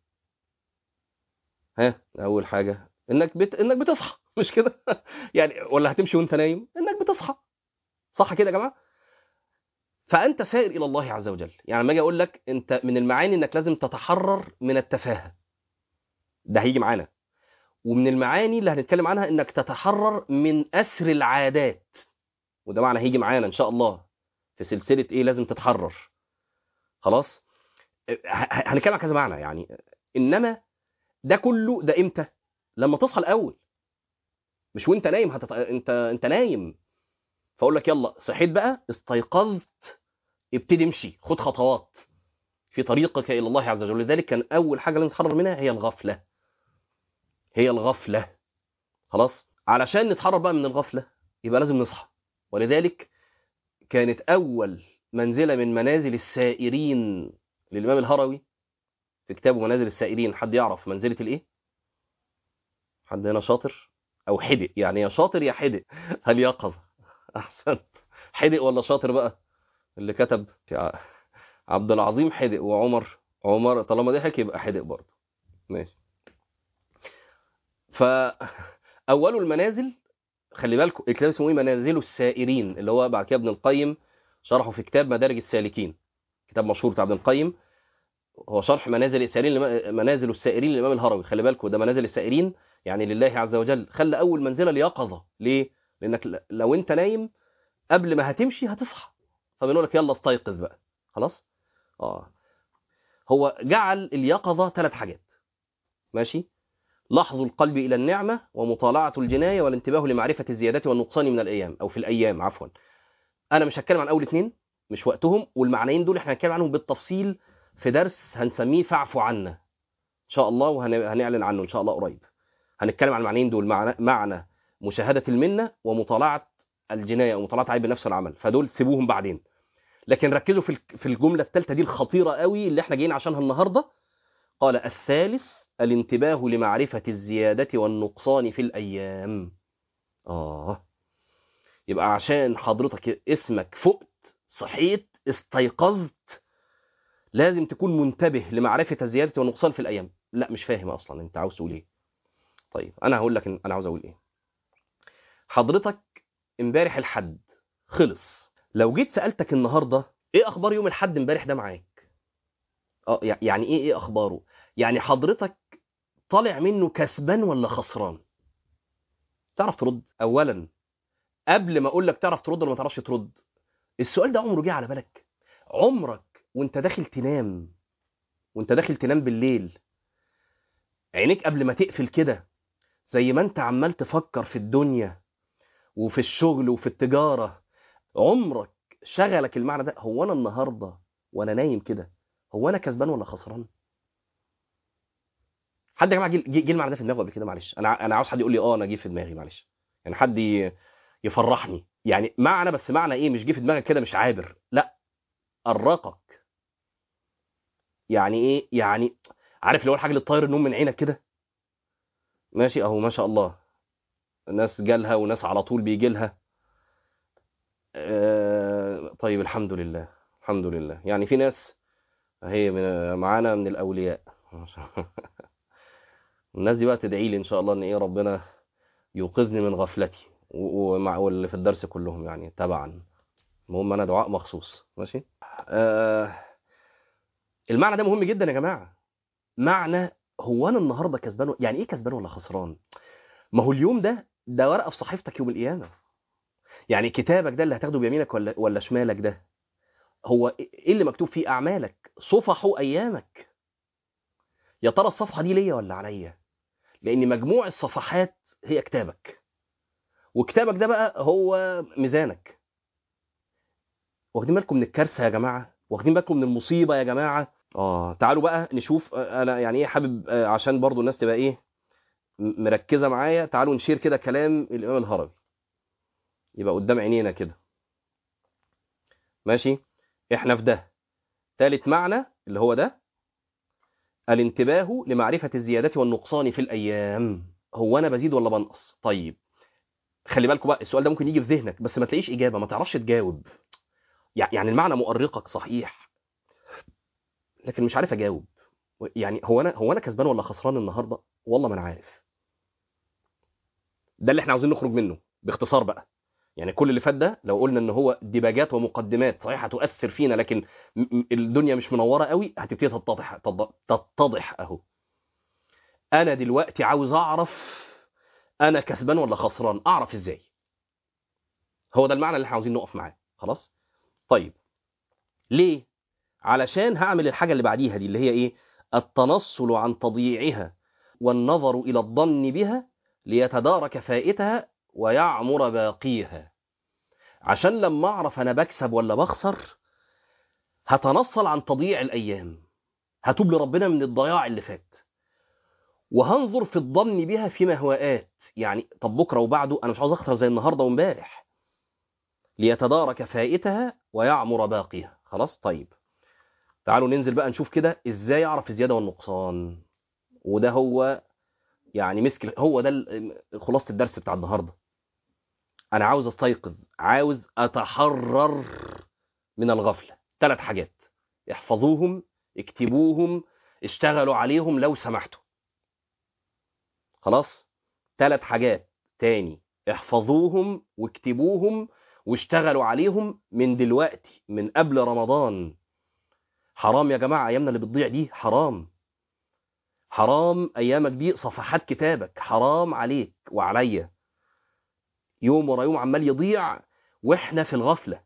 [SPEAKER 1] ها اول حاجه انك بت... انك بتصحى مش كده يعني ولا هتمشي وانت نايم انك بتصحى صح كده يا جماعه فانت سائر الى الله عز وجل يعني لما اجي اقول لك انت من المعاني انك لازم تتحرر من التفاهه ده هيجي معانا ومن المعاني اللي هنتكلم عنها انك تتحرر من اسر العادات وده معنى هيجي معانا ان شاء الله في سلسله ايه لازم تتحرر خلاص هنتكلم عن كذا معنى يعني انما ده كله ده امتى لما تصحى الاول مش وانت نايم هتت... انت انت نايم فاقول لك يلا صحيت بقى استيقظت ابتدي امشي خد خطوات في طريقك الى الله عز وجل لذلك كان اول حاجه لازم نتحرر منها هي الغفله هي الغفله خلاص علشان نتحرر بقى من الغفله يبقى لازم نصحى ولذلك كانت اول منزله من منازل السائرين للامام الهروي في كتابه منازل السائرين حد يعرف منزله الايه حد هنا شاطر او حدق يعني يا شاطر يا حدق هل يقظ احسنت حدق ولا شاطر بقى اللي كتب عبد العظيم حدق وعمر عمر طالما ضحك يبقى حدق برضه ماشي فاول المنازل خلي بالكم الكتاب اسمه ايه منازل السائرين اللي هو بعد كده ابن القيم شرحه في كتاب مدارج السالكين كتاب مشهور بتاع ابن القيم هو شرح منازل السائرين منازل السائرين للامام الهروي خلي بالكم ده منازل السائرين يعني لله عز وجل خلى اول منزله اليقظه ليه لانك ل- لو انت نايم قبل ما هتمشي هتصحى فبنقول لك يلا استيقظ بقى خلاص اه هو جعل اليقظه ثلاث حاجات ماشي لحظ القلب الى النعمه ومطالعه الجنايه والانتباه لمعرفه الزيادات والنقصان من الايام او في الايام عفوا انا مش هتكلم عن اول اثنين مش وقتهم والمعنيين دول احنا هنتكلم عنهم بالتفصيل في درس هنسميه فاعفو عنا ان شاء الله وهنعلن عنه ان شاء الله قريب هنتكلم عن المعنيين دول معنى, معنى مشاهده المنه ومطالعه الجنايه ومطالعه عيب النفس والعمل فدول سيبوهم بعدين لكن ركزوا في الك- في الجمله الثالثه دي الخطيره قوي اللي احنا جايين عشانها النهارده قال الثالث الانتباه لمعرفه الزياده والنقصان في الايام اه يبقى عشان حضرتك اسمك فقت صحيت استيقظت لازم تكون منتبه لمعرفه الزياده والنقصان في الايام لا مش فاهم اصلا انت عاوز تقول ايه طيب انا هقول لك انا عاوز اقول ايه حضرتك امبارح الحد خلص لو جيت سالتك النهارده ايه اخبار يوم الحد امبارح ده معاك اه يع- يعني ايه ايه اخباره يعني حضرتك طالع منه كسبان ولا خسران تعرف ترد اولا قبل ما اقول لك تعرف ترد ولا ما تعرفش ترد السؤال ده عمره جه على بالك عمرك وانت داخل تنام وانت داخل تنام بالليل عينيك قبل ما تقفل كده زي ما انت عمال تفكر في الدنيا وفي الشغل وفي التجارة عمرك شغلك المعنى ده هو انا النهاردة وانا نايم كده هو انا كسبان ولا خسران حد يا جماعه جه جه- جه المعنى ده في دماغه قبل كده معلش انا ع- انا عاوز حد يقول لي اه انا جه في دماغي معلش يعني حد ي- يفرحني يعني معنى بس معنى ايه مش جه في دماغك كده مش عابر لا قرقك يعني ايه يعني عارف اللي هو الحاجه اللي تطير النوم من عينك كده ماشي اهو ما شاء الله ناس جالها وناس على طول بيجي لها آه طيب الحمد لله الحمد لله يعني في ناس هي من معانا من الاولياء ما شاء الله. الناس دي بقى تدعي لي ان شاء الله ان ايه ربنا يوقظني من غفلتي و- ومع واللي في الدرس كلهم يعني تبعا المهم انا دعاء مخصوص ماشي آه المعنى ده مهم جدا يا جماعه معنى هو انا النهارده كسبان و- يعني ايه كسبان ولا خسران ما هو اليوم ده ده ورقه في صحيفتك يوم القيامه يعني كتابك ده اللي هتاخده بيمينك ولا ولا شمالك ده هو ايه اللي مكتوب فيه اعمالك صفح ايامك يا ترى الصفحه دي ليا ولا عليا لان مجموع الصفحات هي كتابك وكتابك ده بقى هو ميزانك واخدين بالكم من الكارثه يا جماعه واخدين بالكم من المصيبه يا جماعه اه تعالوا بقى نشوف آه، انا يعني ايه حابب آه، عشان برضو الناس تبقى ايه م- مركزه معايا تعالوا نشير كده كلام الامام الهروي يبقى قدام عينينا كده ماشي احنا في ده ثالث معنى اللي هو ده الانتباه لمعرفة الزيادة والنقصان في الأيام هو أنا بزيد ولا بنقص طيب خلي بالكم بقى السؤال ده ممكن يجي في ذهنك بس ما تلاقيش إجابة ما تعرفش تجاوب يع- يعني المعنى مؤرقك صحيح لكن مش عارف أجاوب يعني هو أنا هو أنا كسبان ولا خسران النهاردة والله ما أنا عارف ده اللي احنا عاوزين نخرج منه باختصار بقى يعني كل اللي فات ده لو قلنا ان هو ديباجات ومقدمات صحيح هتؤثر فينا لكن م- م- الدنيا مش منوره قوي هتبتدي تتضح تض- تتضح اهو انا دلوقتي عاوز اعرف انا كسبان ولا خسران اعرف ازاي هو ده المعنى اللي احنا عاوزين نقف معاه خلاص طيب ليه علشان هعمل الحاجه اللي بعديها دي اللي هي ايه التنصل عن تضييعها والنظر الى الظن بها ليتدارك فائتها ويعمر باقيها عشان لما اعرف انا بكسب ولا بخسر هتنصل عن تضييع الايام هتوب لربنا من الضياع اللي فات وهنظر في الظن بها فيما هو آت يعني طب بكره وبعده انا مش عاوز اخسر زي النهارده وامبارح ليتدارك فائتها ويعمر باقيها خلاص طيب تعالوا ننزل بقى نشوف كده ازاي اعرف الزياده والنقصان وده هو يعني مسك هو ده ال- خلاصه الدرس بتاع النهارده انا عاوز استيقظ عاوز اتحرر من الغفله ثلاث حاجات احفظوهم اكتبوهم اشتغلوا عليهم لو سمحتوا خلاص ثلاث حاجات تاني احفظوهم واكتبوهم واشتغلوا عليهم من دلوقتي من قبل رمضان حرام يا جماعه ايامنا اللي بتضيع دي حرام حرام ايامك دي صفحات كتابك حرام عليك وعليا يوم ورا يوم عمال يضيع واحنا في الغفله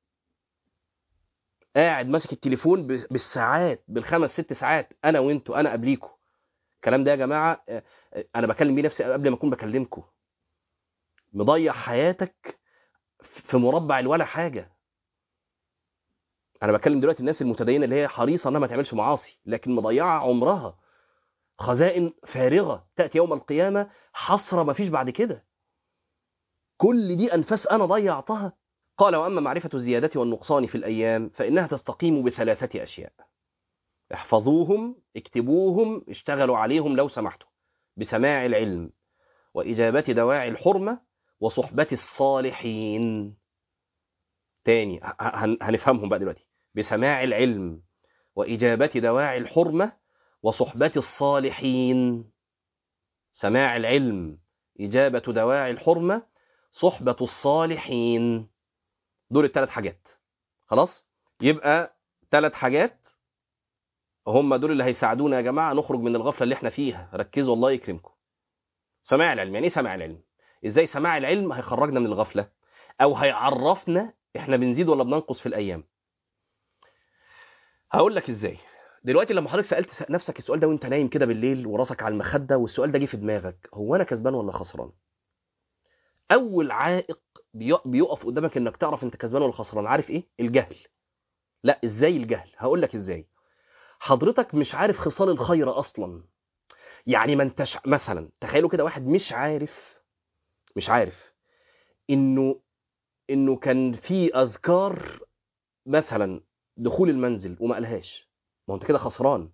[SPEAKER 1] قاعد ماسك التليفون بال- بالساعات بالخمس ست ساعات انا وانتوا انا قبليكوا الكلام ده يا جماعه آه، آه، انا بكلم بيه نفسي قبل ما اكون بكلمكم مضيع حياتك في مربع الولا حاجه انا بكلم دلوقتي الناس المتدينه اللي هي حريصه انها ما تعملش معاصي لكن مضيعه عمرها خزائن فارغه تاتي يوم القيامه حسره ما فيش بعد كده كل دي انفاس انا ضيعتها قال واما معرفه الزياده والنقصان في الايام فانها تستقيم بثلاثه اشياء احفظوهم اكتبوهم اشتغلوا عليهم لو سمحتوا بسماع العلم واجابه دواعي الحرمه وصحبه الصالحين تاني ه- هن- هنفهمهم بقى دلوقتي بسماع العلم وإجابة دواعي الحرمة وصحبة الصالحين سماع العلم إجابة دواعي الحرمة صحبة الصالحين دول الثلاث حاجات خلاص يبقى ثلاث حاجات هم دول اللي هيساعدونا يا جماعة نخرج من الغفلة اللي احنا فيها ركزوا الله يكرمكم سماع العلم يعني ايه سماع العلم ازاي سماع العلم هيخرجنا من الغفلة او هيعرفنا احنا بنزيد ولا بننقص في الايام هقول لك ازاي دلوقتي لما حضرتك سالت نفسك السؤال ده وانت نايم كده بالليل وراسك على المخده والسؤال ده جه في دماغك هو انا كسبان ولا خسران اول عائق بي- بيقف قدامك انك تعرف انت كسبان ولا خسران عارف ايه الجهل لا ازاي الجهل هقول لك ازاي حضرتك مش عارف خصال الخير اصلا يعني ما انتش مثلا تخيلوا كده واحد مش عارف مش عارف انه انه كان في اذكار مثلا دخول المنزل وما قالهاش ما هو انت كده خسران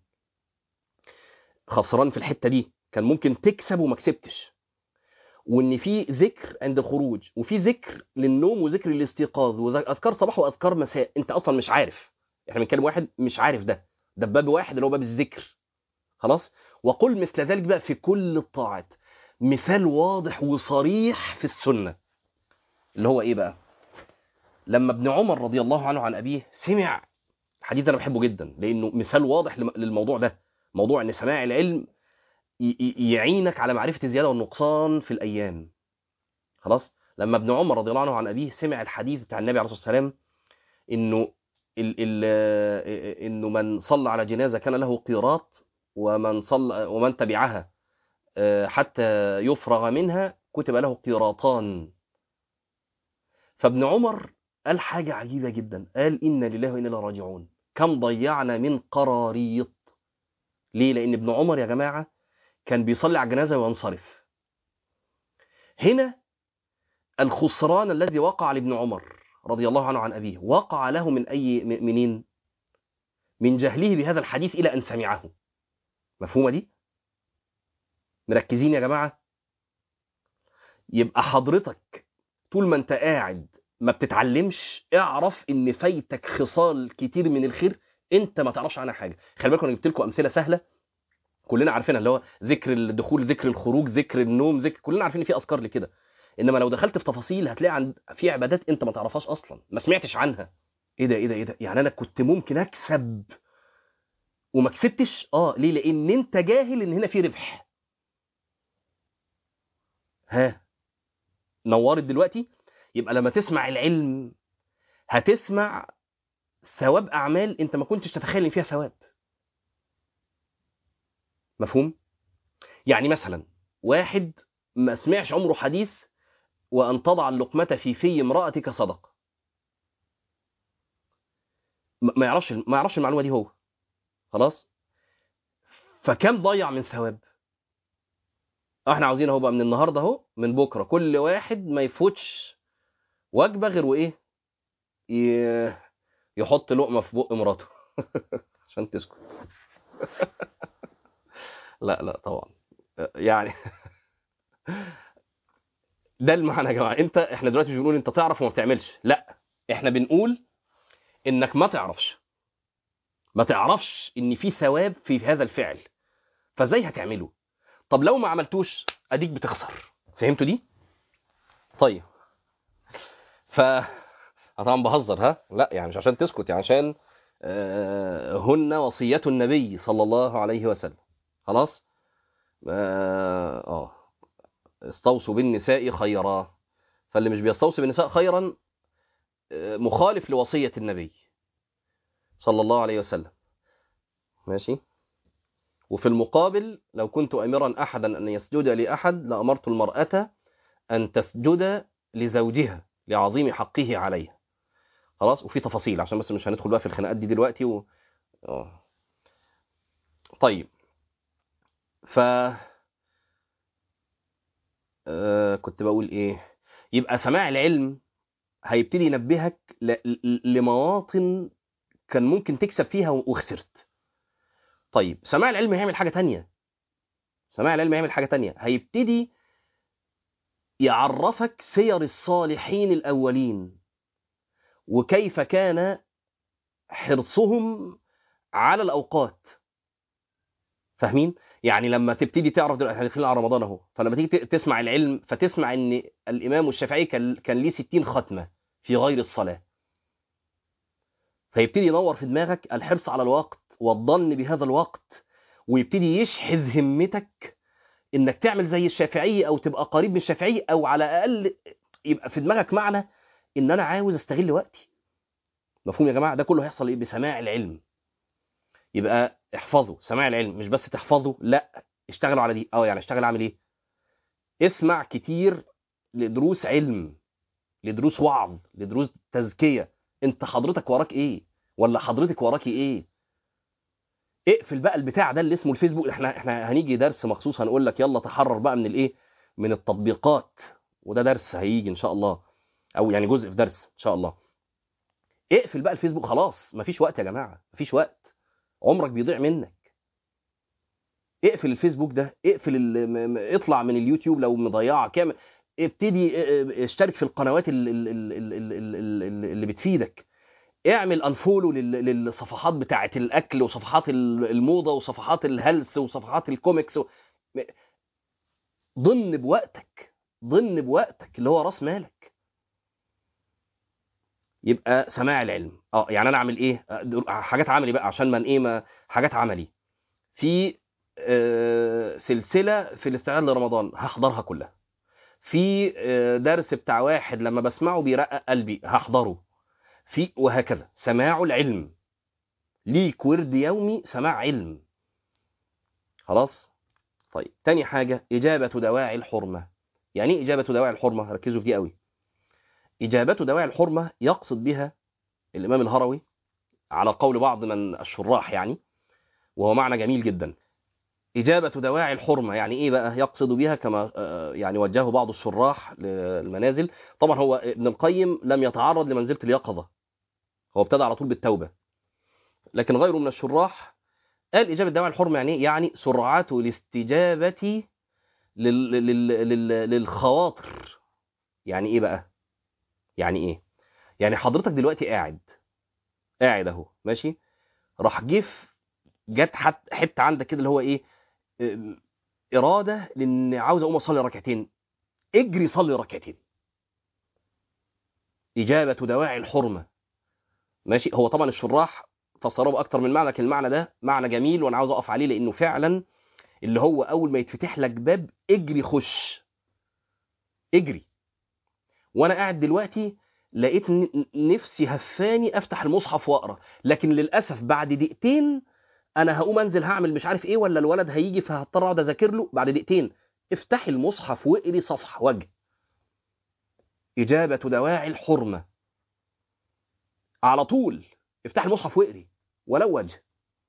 [SPEAKER 1] خسران في الحته دي كان ممكن تكسب وما كسبتش وان في ذكر عند الخروج وفي ذكر للنوم وذكر للاستيقاظ واذكار صباح واذكار مساء انت اصلا مش عارف احنا بنتكلم واحد مش عارف ده ده باب واحد اللي هو باب الذكر خلاص وقل مثل ذلك بقى في كل الطاعات مثال واضح وصريح في السنه اللي هو ايه بقى لما ابن عمر رضي الله عنه عن ابيه سمع الحديث ده انا بحبه جدا لانه مثال واضح لم- للموضوع ده موضوع ان سماع العلم ي- ي- يعينك على معرفه الزياده والنقصان في الايام خلاص لما ابن عمر رضي الله عنه عن ابيه سمع الحديث بتاع النبي عليه الصلاه والسلام انه ال ال انه من صلى على جنازه كان له قيراط ومن صلى ومن تبعها آه، حتى يفرغ منها كتب له قيراطان فابن عمر قال حاجة عجيبة جدا قال إن لله وإنا إليه راجعون كم ضيعنا من قراريط ليه لأن ابن عمر يا جماعة كان بيصلي على الجنازة وينصرف هنا الخسران الذي وقع لابن عمر رضي الله عنه عن أبيه وقع له من أي م- منين من جهله بهذا الحديث إلى أن سمعه مفهومة دي مركزين يا جماعة يبقى حضرتك طول ما انت قاعد ما بتتعلمش اعرف ان فايتك خصال كتير من الخير انت ما تعرفش عنها حاجه خلي بالكم انا جبت لكم امثله سهله كلنا عارفينها اللي هو ذكر الدخول ذكر الخروج ذكر النوم ذكر كلنا عارفين ان في اذكار لكده انما لو دخلت في تفاصيل هتلاقي عند في عبادات انت ما تعرفهاش اصلا ما سمعتش عنها ايه ده ايه ده ايه ده يعني انا كنت ممكن اكسب وما كسبتش اه ليه لان انت جاهل ان هنا في ربح ها نورت دلوقتي يبقى لما تسمع العلم هتسمع ثواب اعمال انت ما كنتش تتخيل ان فيها ثواب مفهوم يعني مثلا واحد ما سمعش عمره حديث وان تضع اللقمه في في امراتك صدقه ما ما يعرفش ما يعرفش المعلومه دي هو خلاص فكم ضيع من ثواب احنا عاوزين اهو بقى من النهارده اهو من بكره كل واحد ما يفوتش وجبه غير وايه ي- يحط لقمه في بق مراته عشان تسكت لا لا طبعا يعني ده المعنى يا جماعه انت احنا دلوقتي مش بنقول انت تعرف وما بتعملش لا احنا بنقول انك ما تعرفش ما تعرفش ان في ثواب في هذا الفعل فازاي هتعمله طب لو ما عملتوش اديك بتخسر فهمتوا دي طيب ف أنا طبعا بهزر ها لا يعني مش عشان تسكت يعني عشان آه، هن وصية النبي صلى الله عليه وسلم خلاص اه آه. استوصوا بالنساء خيرا فاللي مش بيستوصي بالنساء خيرا آه، مخالف لوصية النبي صلى الله عليه وسلم ماشي وفي المقابل لو كنت أمرا أحدا أن يسجد لأحد لأمرت المرأة أن تسجد لزوجها لعظيم حقه عليها خلاص وفي تفاصيل عشان بس مش هندخل بقى في الخناقات دي دلوقتي و... أوه. طيب ف آه كنت بقول ايه يبقى سماع العلم هيبتدي ينبهك ل... ل- لمواطن كان ممكن تكسب فيها وخسرت طيب سماع العلم هيعمل حاجة تانية سماع العلم هيعمل حاجة تانية هيبتدي يعرفك سير الصالحين الأولين وكيف كان حرصهم على الأوقات فاهمين؟ يعني لما تبتدي تعرف دلوقتي احنا داخلين على رمضان اهو فلما تيجي ت- تسمع العلم فتسمع ان الامام الشافعي كان كان ليه 60 ختمه في غير الصلاه فيبتدي ينور في دماغك الحرص على الوقت والظن بهذا الوقت ويبتدي يشحذ همتك انك تعمل زي الشافعي او تبقى قريب من الشافعي او على الاقل يبقى في دماغك معنى ان انا عاوز استغل وقتي مفهوم يا جماعه ده كله هيحصل ايه بسماع العلم يبقى احفظوا سماع العلم مش بس تحفظوا لا اشتغلوا على دي اه يعني اشتغل اعمل ايه اسمع كتير لدروس علم لدروس وعظ لدروس تزكيه انت حضرتك وراك ايه ولا حضرتك وراكي ايه اقفل بقى البتاع ده اللي اسمه الفيسبوك احنا احنا هنيجي درس مخصوص هنقول لك يلا تحرر بقى من الايه من التطبيقات وده درس هيجي ان شاء الله او يعني جزء في درس ان شاء الله اقفل بقى الفيسبوك خلاص مفيش وقت يا جماعه مفيش وقت عمرك بيضيع منك اقفل الفيسبوك ده اقفل ال... م- م- اطلع من اليوتيوب لو مضيعه كامل ابتدي اه، اه، اشترك في القنوات ال- ال- ال- ال- ال- ال- ال- اللي بتفيدك اعمل انفولو للصفحات بتاعه الاكل وصفحات ال- الموضه وصفحات الهلس وصفحات الكوميكس و... م- ضن بوقتك ضن بوقتك اللي هو راس مالك يبقى سماع العلم اه يعني انا اعمل ايه آه، دول- حاجات عملي بقى عشان من ايه ما حاجات عملي في آه، سلسله في الاستعداد لرمضان هحضرها كلها في آه، درس بتاع واحد لما بسمعه بيرقق قلبي هحضره في وهكذا سماع العلم ليك ورد يومي سماع علم خلاص طيب تاني حاجة إجابة دواعي الحرمة يعني إيه إجابة دواعي الحرمة ركزوا في دي قوي إجابة دواعي الحرمة يقصد بها الإمام الهروي على قول بعض من الشراح يعني وهو معنى جميل جدا إجابة دواعي الحرمة يعني إيه بقى يقصد بها كما آه، يعني وجهه بعض الشراح للمنازل طبعا هو ابن القيم لم يتعرض لمنزلة اليقظة هو ابتدى على طول بالتوبة لكن غيره من الشراح قال إجابة دواعي الحرمة يعني إيه؟ يعني سرعة الاستجابة لل... لل... لل... للخواطر يعني إيه بقى يعني إيه يعني حضرتك دلوقتي قاعد قاعد أهو ماشي راح جه في- جت حت... حتة عندك كده اللي هو إيه ام، إرادة لأن عاوز أقوم أصلي ركعتين اجري صلي ركعتين إجابة دواعي الحرمة ماشي هو طبعا الشراح فسروه بأكتر من معنى لكن المعنى ده معنى جميل وأنا عاوز أقف عليه لأنه فعلا اللي هو أول ما يتفتح لك باب اجري خش اجري وأنا قاعد دلوقتي لقيت ن- نفسي هفاني أفتح المصحف وأقرأ لكن للأسف بعد دقيقتين أنا هقوم أنزل هعمل مش عارف إيه ولا الولد هيجي فهضطر أقعد أذاكر له بعد دقيقتين افتحي المصحف واقري صفحة وجه إجابة دواعي الحرمة على طول افتح المصحف واقري ولو وجه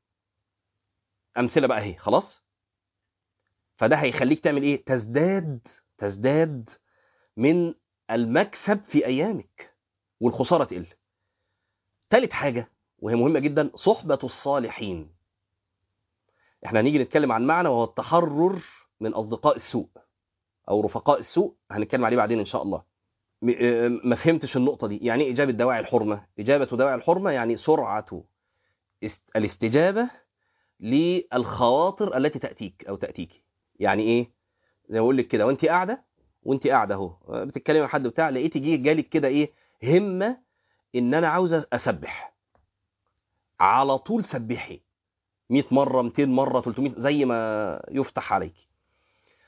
[SPEAKER 1] أمثلة بقى اهي خلاص فده هيخليك تعمل إيه تزداد تزداد من المكسب في أيامك والخسارة تقل تالت حاجة وهي مهمة جدا صحبة الصالحين احنا هنيجي نتكلم عن معنى وهو التحرر من أصدقاء السوء أو رفقاء السوء هنتكلم عليه بعدين إن شاء الله م- آه، ما فهمتش النقطة دي يعني إيه إجابة دواعي الحرمة إجابة دواعي الحرمة يعني سرعة است- الاستجابة للخواطر التي تأتيك أو تأتيك يعني إيه زي ما بقول لك كده وأنت قاعدة وأنت قاعدة أهو آه، بتتكلمي مع حد بتاع لقيتي جه جالك كده إيه همة إن أنا عاوزة أسبح على طول سبحي 100 مرة 200 مرة 300 زي ما يفتح عليك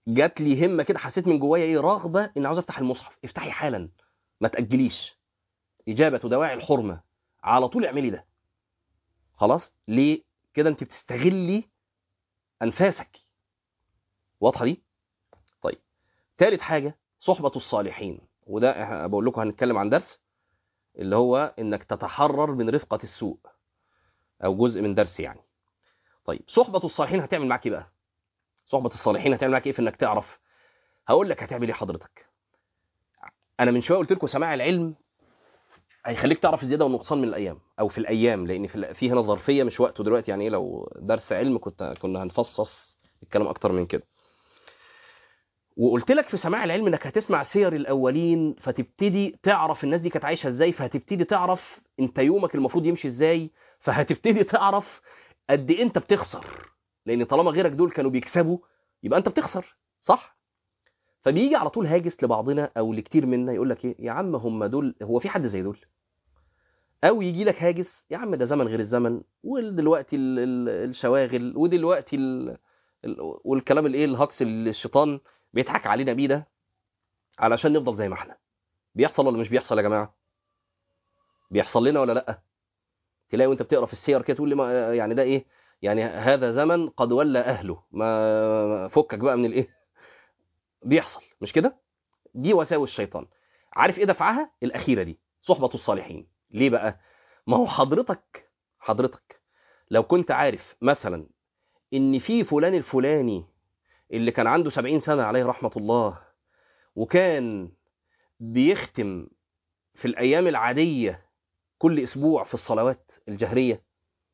[SPEAKER 1] جات لي همه كده حسيت من جوايا ايه رغبه ان عاوز افتح المصحف افتحي حالا ما تاجليش اجابه دواعي الحرمه على طول اعملي ده خلاص ليه كده انت بتستغلي انفاسك واضحه دي طيب ثالث حاجه صحبه الصالحين وده إحنا بقول لكم هنتكلم عن درس اللي هو انك تتحرر من رفقه السوء او جزء من درس يعني طيب صحبه الصالحين هتعمل معاك ايه بقى صحبه الصالحين هتعمل معاك ايه في انك تعرف هقول لك هتعمل ايه حضرتك انا من شويه قلت لكم سماع العلم هيخليك تعرف الزياده والنقصان من الايام او في الايام لان في في هنا ظرفيه مش وقته دلوقتي يعني ايه لو درس علم كنت كنا هنفصص الكلام اكتر من كده وقلت لك في سماع العلم انك هتسمع سير الاولين فتبتدي تعرف الناس دي كانت عايشه ازاي فهتبتدي تعرف انت يومك المفروض يمشي ازاي فهتبتدي تعرف قد ايه انت بتخسر لان طالما غيرك دول كانوا بيكسبوا يبقى انت بتخسر صح فبيجي على طول هاجس لبعضنا او لكتير منا يقول لك ايه يا عم هم دول هو في حد زي دول او يجي لك هاجس يا عم ده زمن غير الزمن ودلوقتي ال- ال- الشواغل ودلوقتي ال... ال- والكلام الايه الهجس اللي الشيطان بيضحك علينا بيه ده علشان نفضل زي ما احنا بيحصل ولا مش بيحصل يا جماعه بيحصل لنا ولا لا تلاقي وانت بتقرا في السير كده تقول لي ما يعني ده ايه يعني هذا زمن قد ولى اهله ما فكك بقى من الايه بيحصل مش كده دي وساوس الشيطان عارف ايه دفعها الاخيره دي صحبه الصالحين ليه بقى ما هو حضرتك حضرتك لو كنت عارف مثلا ان في فلان الفلاني اللي كان عنده سبعين سنة عليه رحمة الله وكان بيختم في الأيام العادية كل أسبوع في الصلوات الجهرية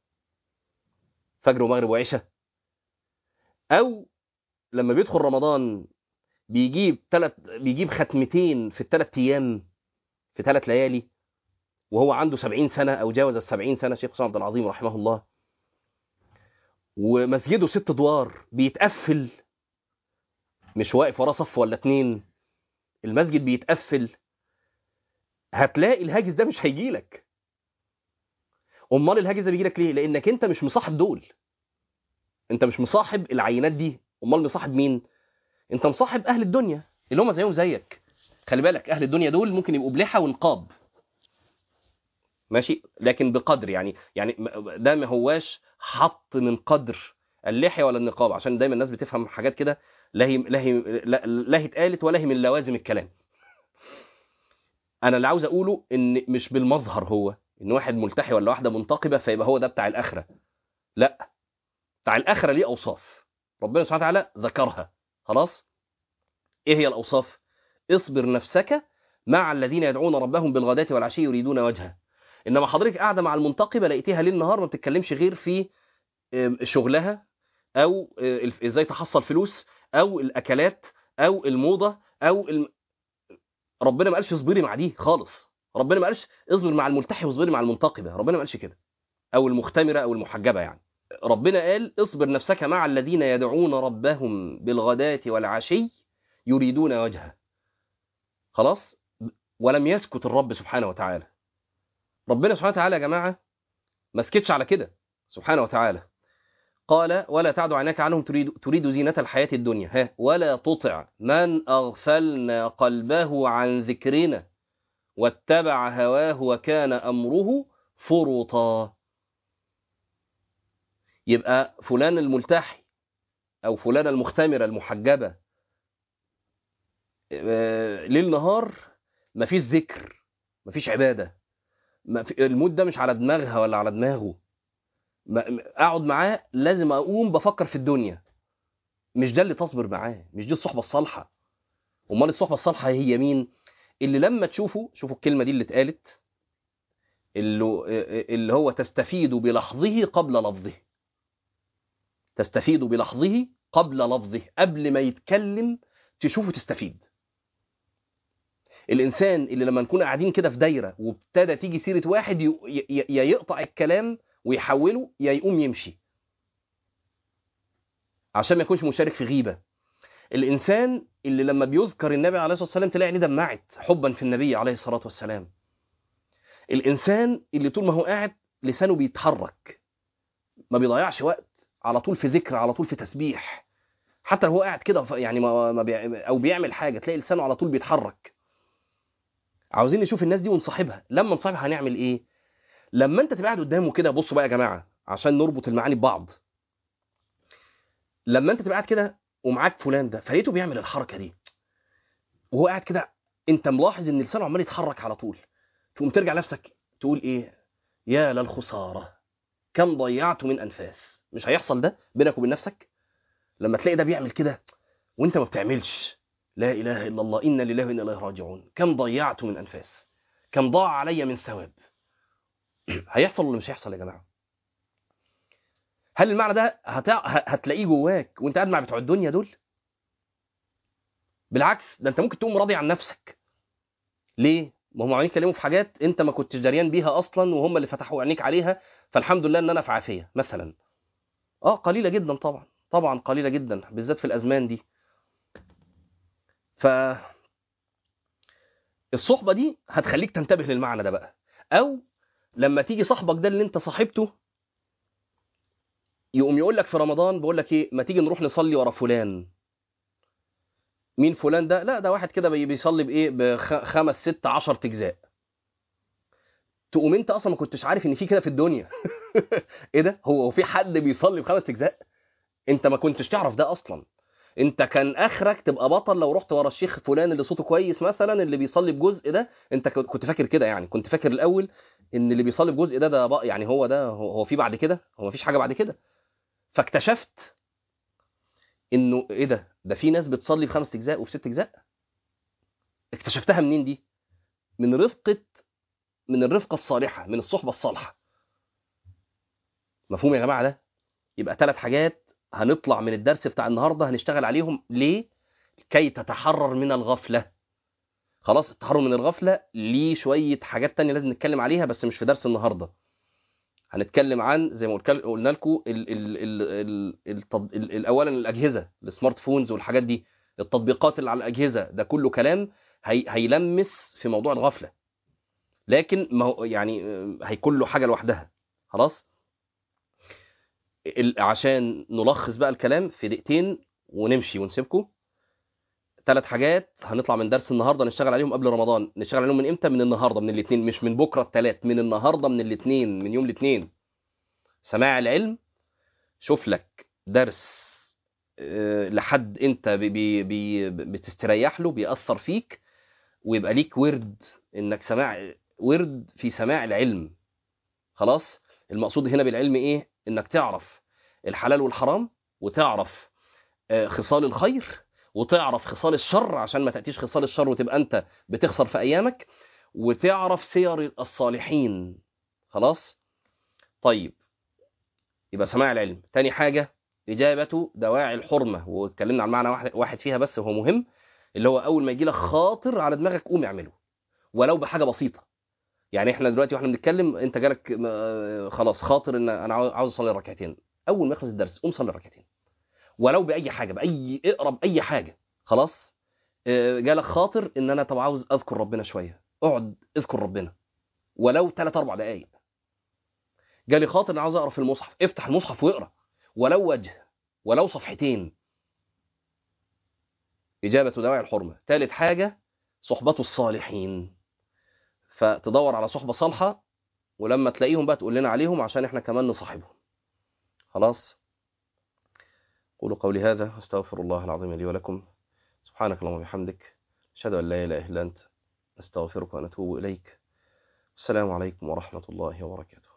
[SPEAKER 1] فجر ومغرب وعشاء أو لما بيدخل رمضان بيجيب تلت بيجيب ختمتين في الثلاث أيام في ثلاث ليالي وهو عنده سبعين سنة أو جاوز السبعين سنة شيخ حسام عبد العظيم رحمه الله ومسجده ست ادوار بيتقفل مش واقف وراه صف ولا اتنين المسجد بيتقفل هتلاقي الهاجس ده مش هيجيلك امال الهاجس ده بيجيلك ليه لانك انت مش مصاحب دول انت مش مصاحب العينات دي امال مصاحب مين انت مصاحب اهل الدنيا اللي هم زيهم زيك خلي بالك اهل الدنيا دول ممكن يبقوا بلحى ونقاب ماشي لكن بقدر يعني يعني ده ما هواش حط من قدر اللحيه ولا النقاب عشان دايما الناس بتفهم حاجات كده لا هي لا هي لا, لا هي اتقالت ولا هي من لوازم الكلام انا اللي عاوز اقوله ان مش بالمظهر هو ان واحد ملتحي ولا واحده منتقبه فيبقى هو ده بتاع الاخره لا بتاع الاخره ليه اوصاف ربنا سبحانه وتعالى ذكرها خلاص ايه هي الاوصاف اصبر نفسك مع الذين يدعون ربهم بالغداة والعشي يريدون وجهه انما حضرتك قاعده مع المنتقبه لقيتيها ليل نهار ما بتتكلمش غير في شغلها او ازاي تحصل فلوس او الاكلات او الموضه او الم... ربنا ما قالش اصبري مع دي خالص ربنا ما قالش اصبر مع الملتحي واصبري مع المنتقبه ربنا ما قالش كده او المختمره او المحجبه يعني ربنا قال اصبر نفسك مع الذين يدعون ربهم بالغداة والعشي يريدون وجهه خلاص ولم يسكت الرب سبحانه وتعالى ربنا سبحانه وتعالى يا جماعه ما سكتش على كده سبحانه وتعالى قال ولا تعد عيناك عنهم تريد, تريد زينة الحياة الدنيا ها ولا تطع من أغفلنا قلبه عن ذكرنا واتبع هواه وكان أمره فرطا يبقى فلان الملتحي أو فلان المختمرة المحجبة ليل نهار مفيش ذكر مفيش عبادة المود ده مش على دماغها ولا على دماغه اقعد معاه لازم اقوم بفكر في الدنيا مش ده اللي تصبر معاه مش دي الصحبه الصالحه امال الصحبه الصالحه هي مين اللي لما تشوفوا شوفوا الكلمه دي اللي اتقالت اللي, اللي هو تستفيد بلحظه قبل لفظه تستفيد بلحظه قبل لفظه قبل ما يتكلم تشوفه تستفيد الانسان اللي لما نكون قاعدين كده في دايره وابتدى تيجي سيره واحد يا يقطع الكلام ويحوله يا يقوم يمشي عشان ما يكونش مشارك في غيبه الانسان اللي لما بيذكر النبي عليه الصلاه والسلام تلاقي عينيه دمعت حبا في النبي عليه الصلاه والسلام الانسان اللي طول ما هو قاعد لسانه بيتحرك ما بيضيعش وقت على طول في ذكر على طول في تسبيح حتى لو هو قاعد كده ف- يعني ما ما بيع... او بيعمل حاجه تلاقي لسانه على طول بيتحرك عاوزين نشوف الناس دي ونصاحبها لما نصاحبها هنعمل ايه لما انت تبقى قاعد قدامه كده بصوا بقى يا جماعه عشان نربط المعاني ببعض لما انت تبقى قاعد كده ومعاك فلان ده فلقيته بيعمل الحركه دي وهو قاعد كده انت ملاحظ ان لسانه عمال يتحرك على طول تقوم ترجع نفسك تقول ايه يا للخساره كم ضيعت من انفاس مش هيحصل ده بينك وبين نفسك لما تلاقي ده بيعمل كده وانت ما بتعملش لا اله الا الله انا لله وانا اليه راجعون كم ضيعت من انفاس كم ضاع علي من ثواب هيحصل ولا مش هيحصل يا جماعه هل المعنى ده هتع... ه- هتلاقيه جواك وانت قاعد مع بتوع الدنيا دول بالعكس ده انت ممكن تقوم راضي عن نفسك ليه ما هم عمالين يتكلموا في حاجات انت ما كنتش دريان بيها اصلا وهم اللي فتحوا عينيك عليها فالحمد لله ان انا في عافيه مثلا اه قليله جدا طبعا طبعا قليله جدا بالذات في الازمان دي ف الصحبه دي هتخليك تنتبه للمعنى ده بقى او لما تيجي صاحبك ده اللي انت صاحبته يقوم يقول لك في رمضان بقول لك ايه ما تيجي نروح نصلي ورا فلان مين فلان ده لا ده واحد كده بي- بيصلي بايه بخمس ست عشر اجزاء تقوم انت اصلا ما كنتش عارف ان في كده في الدنيا ايه ده هو هو في حد بيصلي بخمس اجزاء انت ما كنتش تعرف ده اصلا انت كان اخرك تبقى بطل لو رحت ورا الشيخ فلان اللي صوته كويس مثلا اللي بيصلي بجزء ده انت كنت كنت فاكر كده يعني كنت فاكر الاول ان اللي بيصلي بجزء ده ده بقى يعني هو ده هو هو في بعد كده هو مفيش حاجه بعد كده فاكتشفت انه ايه ده ده في ناس بتصلي بخمس اجزاء وبست اجزاء اكتشفتها منين دي من رفقه من الرفقه الصالحه من الصحبه الصالحه مفهوم يا جماعه ده يبقى ثلاث حاجات هنطلع من الدرس بتاع النهارده هنشتغل عليهم ليه كي تتحرر من الغفله خلاص التحرر من الغفله ليه شويه حاجات تانية لازم نتكلم عليها بس مش في درس النهارده هنتكلم عن زي ما قلت- قلنا لكم ال ال ال ال التط- ال ال اولا الاجهزه السمارت فونز والحاجات دي التطبيقات اللي على الاجهزه ده كله كلام هي هيلمس في موضوع الغفله لكن ما هو يعني آه، هيكون له حاجه لوحدها خلاص ال- عشان نلخص بقى الكلام في دقيقتين ونمشي ونسيبكم ثلاث حاجات هنطلع من درس النهارده نشتغل عليهم قبل رمضان نشتغل عليهم من امتى من النهارده من الاثنين مش من بكره الثلاث من النهارده من الاثنين من يوم الاثنين سماع العلم شوف لك درس آه، لحد انت بي بي بي بتستريح له بيأثر فيك ويبقى ليك ورد انك سماع ورد في سماع العلم خلاص المقصود هنا بالعلم ايه انك تعرف الحلال والحرام وتعرف آه، خصال الخير وتعرف خصال الشر عشان ما تأتيش خصال الشر وتبقى انت بتخسر في ايامك وتعرف سير الصالحين خلاص طيب يبقى سماع العلم تاني حاجة إجابة دواعي الحرمة واتكلمنا عن معنى واحد, واحد فيها بس هو مهم اللي هو أول ما يجي لك خاطر على دماغك قوم اعمله ولو بحاجة بسيطة يعني احنا دلوقتي واحنا بنتكلم انت جالك آه، خلاص خاطر ان انا عاوز عاوز اصلي ركعتين اول ما يخلص الدرس قوم صلي ركعتين ولو باي حاجه باي اقرا باي حاجه خلاص آه، جالك خاطر ان انا طب عاوز اذكر ربنا شويه اقعد اذكر ربنا ولو 3 4 دقائق جالي خاطر ان عاوز اقرا في المصحف افتح المصحف واقرا ولو وجه ولو صفحتين إجابة دواعي الحرمة ثالث حاجة صحبة الصالحين فتدور على صحبة صالحة ولما تلاقيهم بقى تقول لنا عليهم عشان احنا كمان نصاحبهم خلاص قولوا قولي هذا استغفر الله العظيم لي ولكم سبحانك اللهم وبحمدك أشهد أن لا إله إلا أنت أستغفرك ونتوب إليك السلام عليكم ورحمة الله وبركاته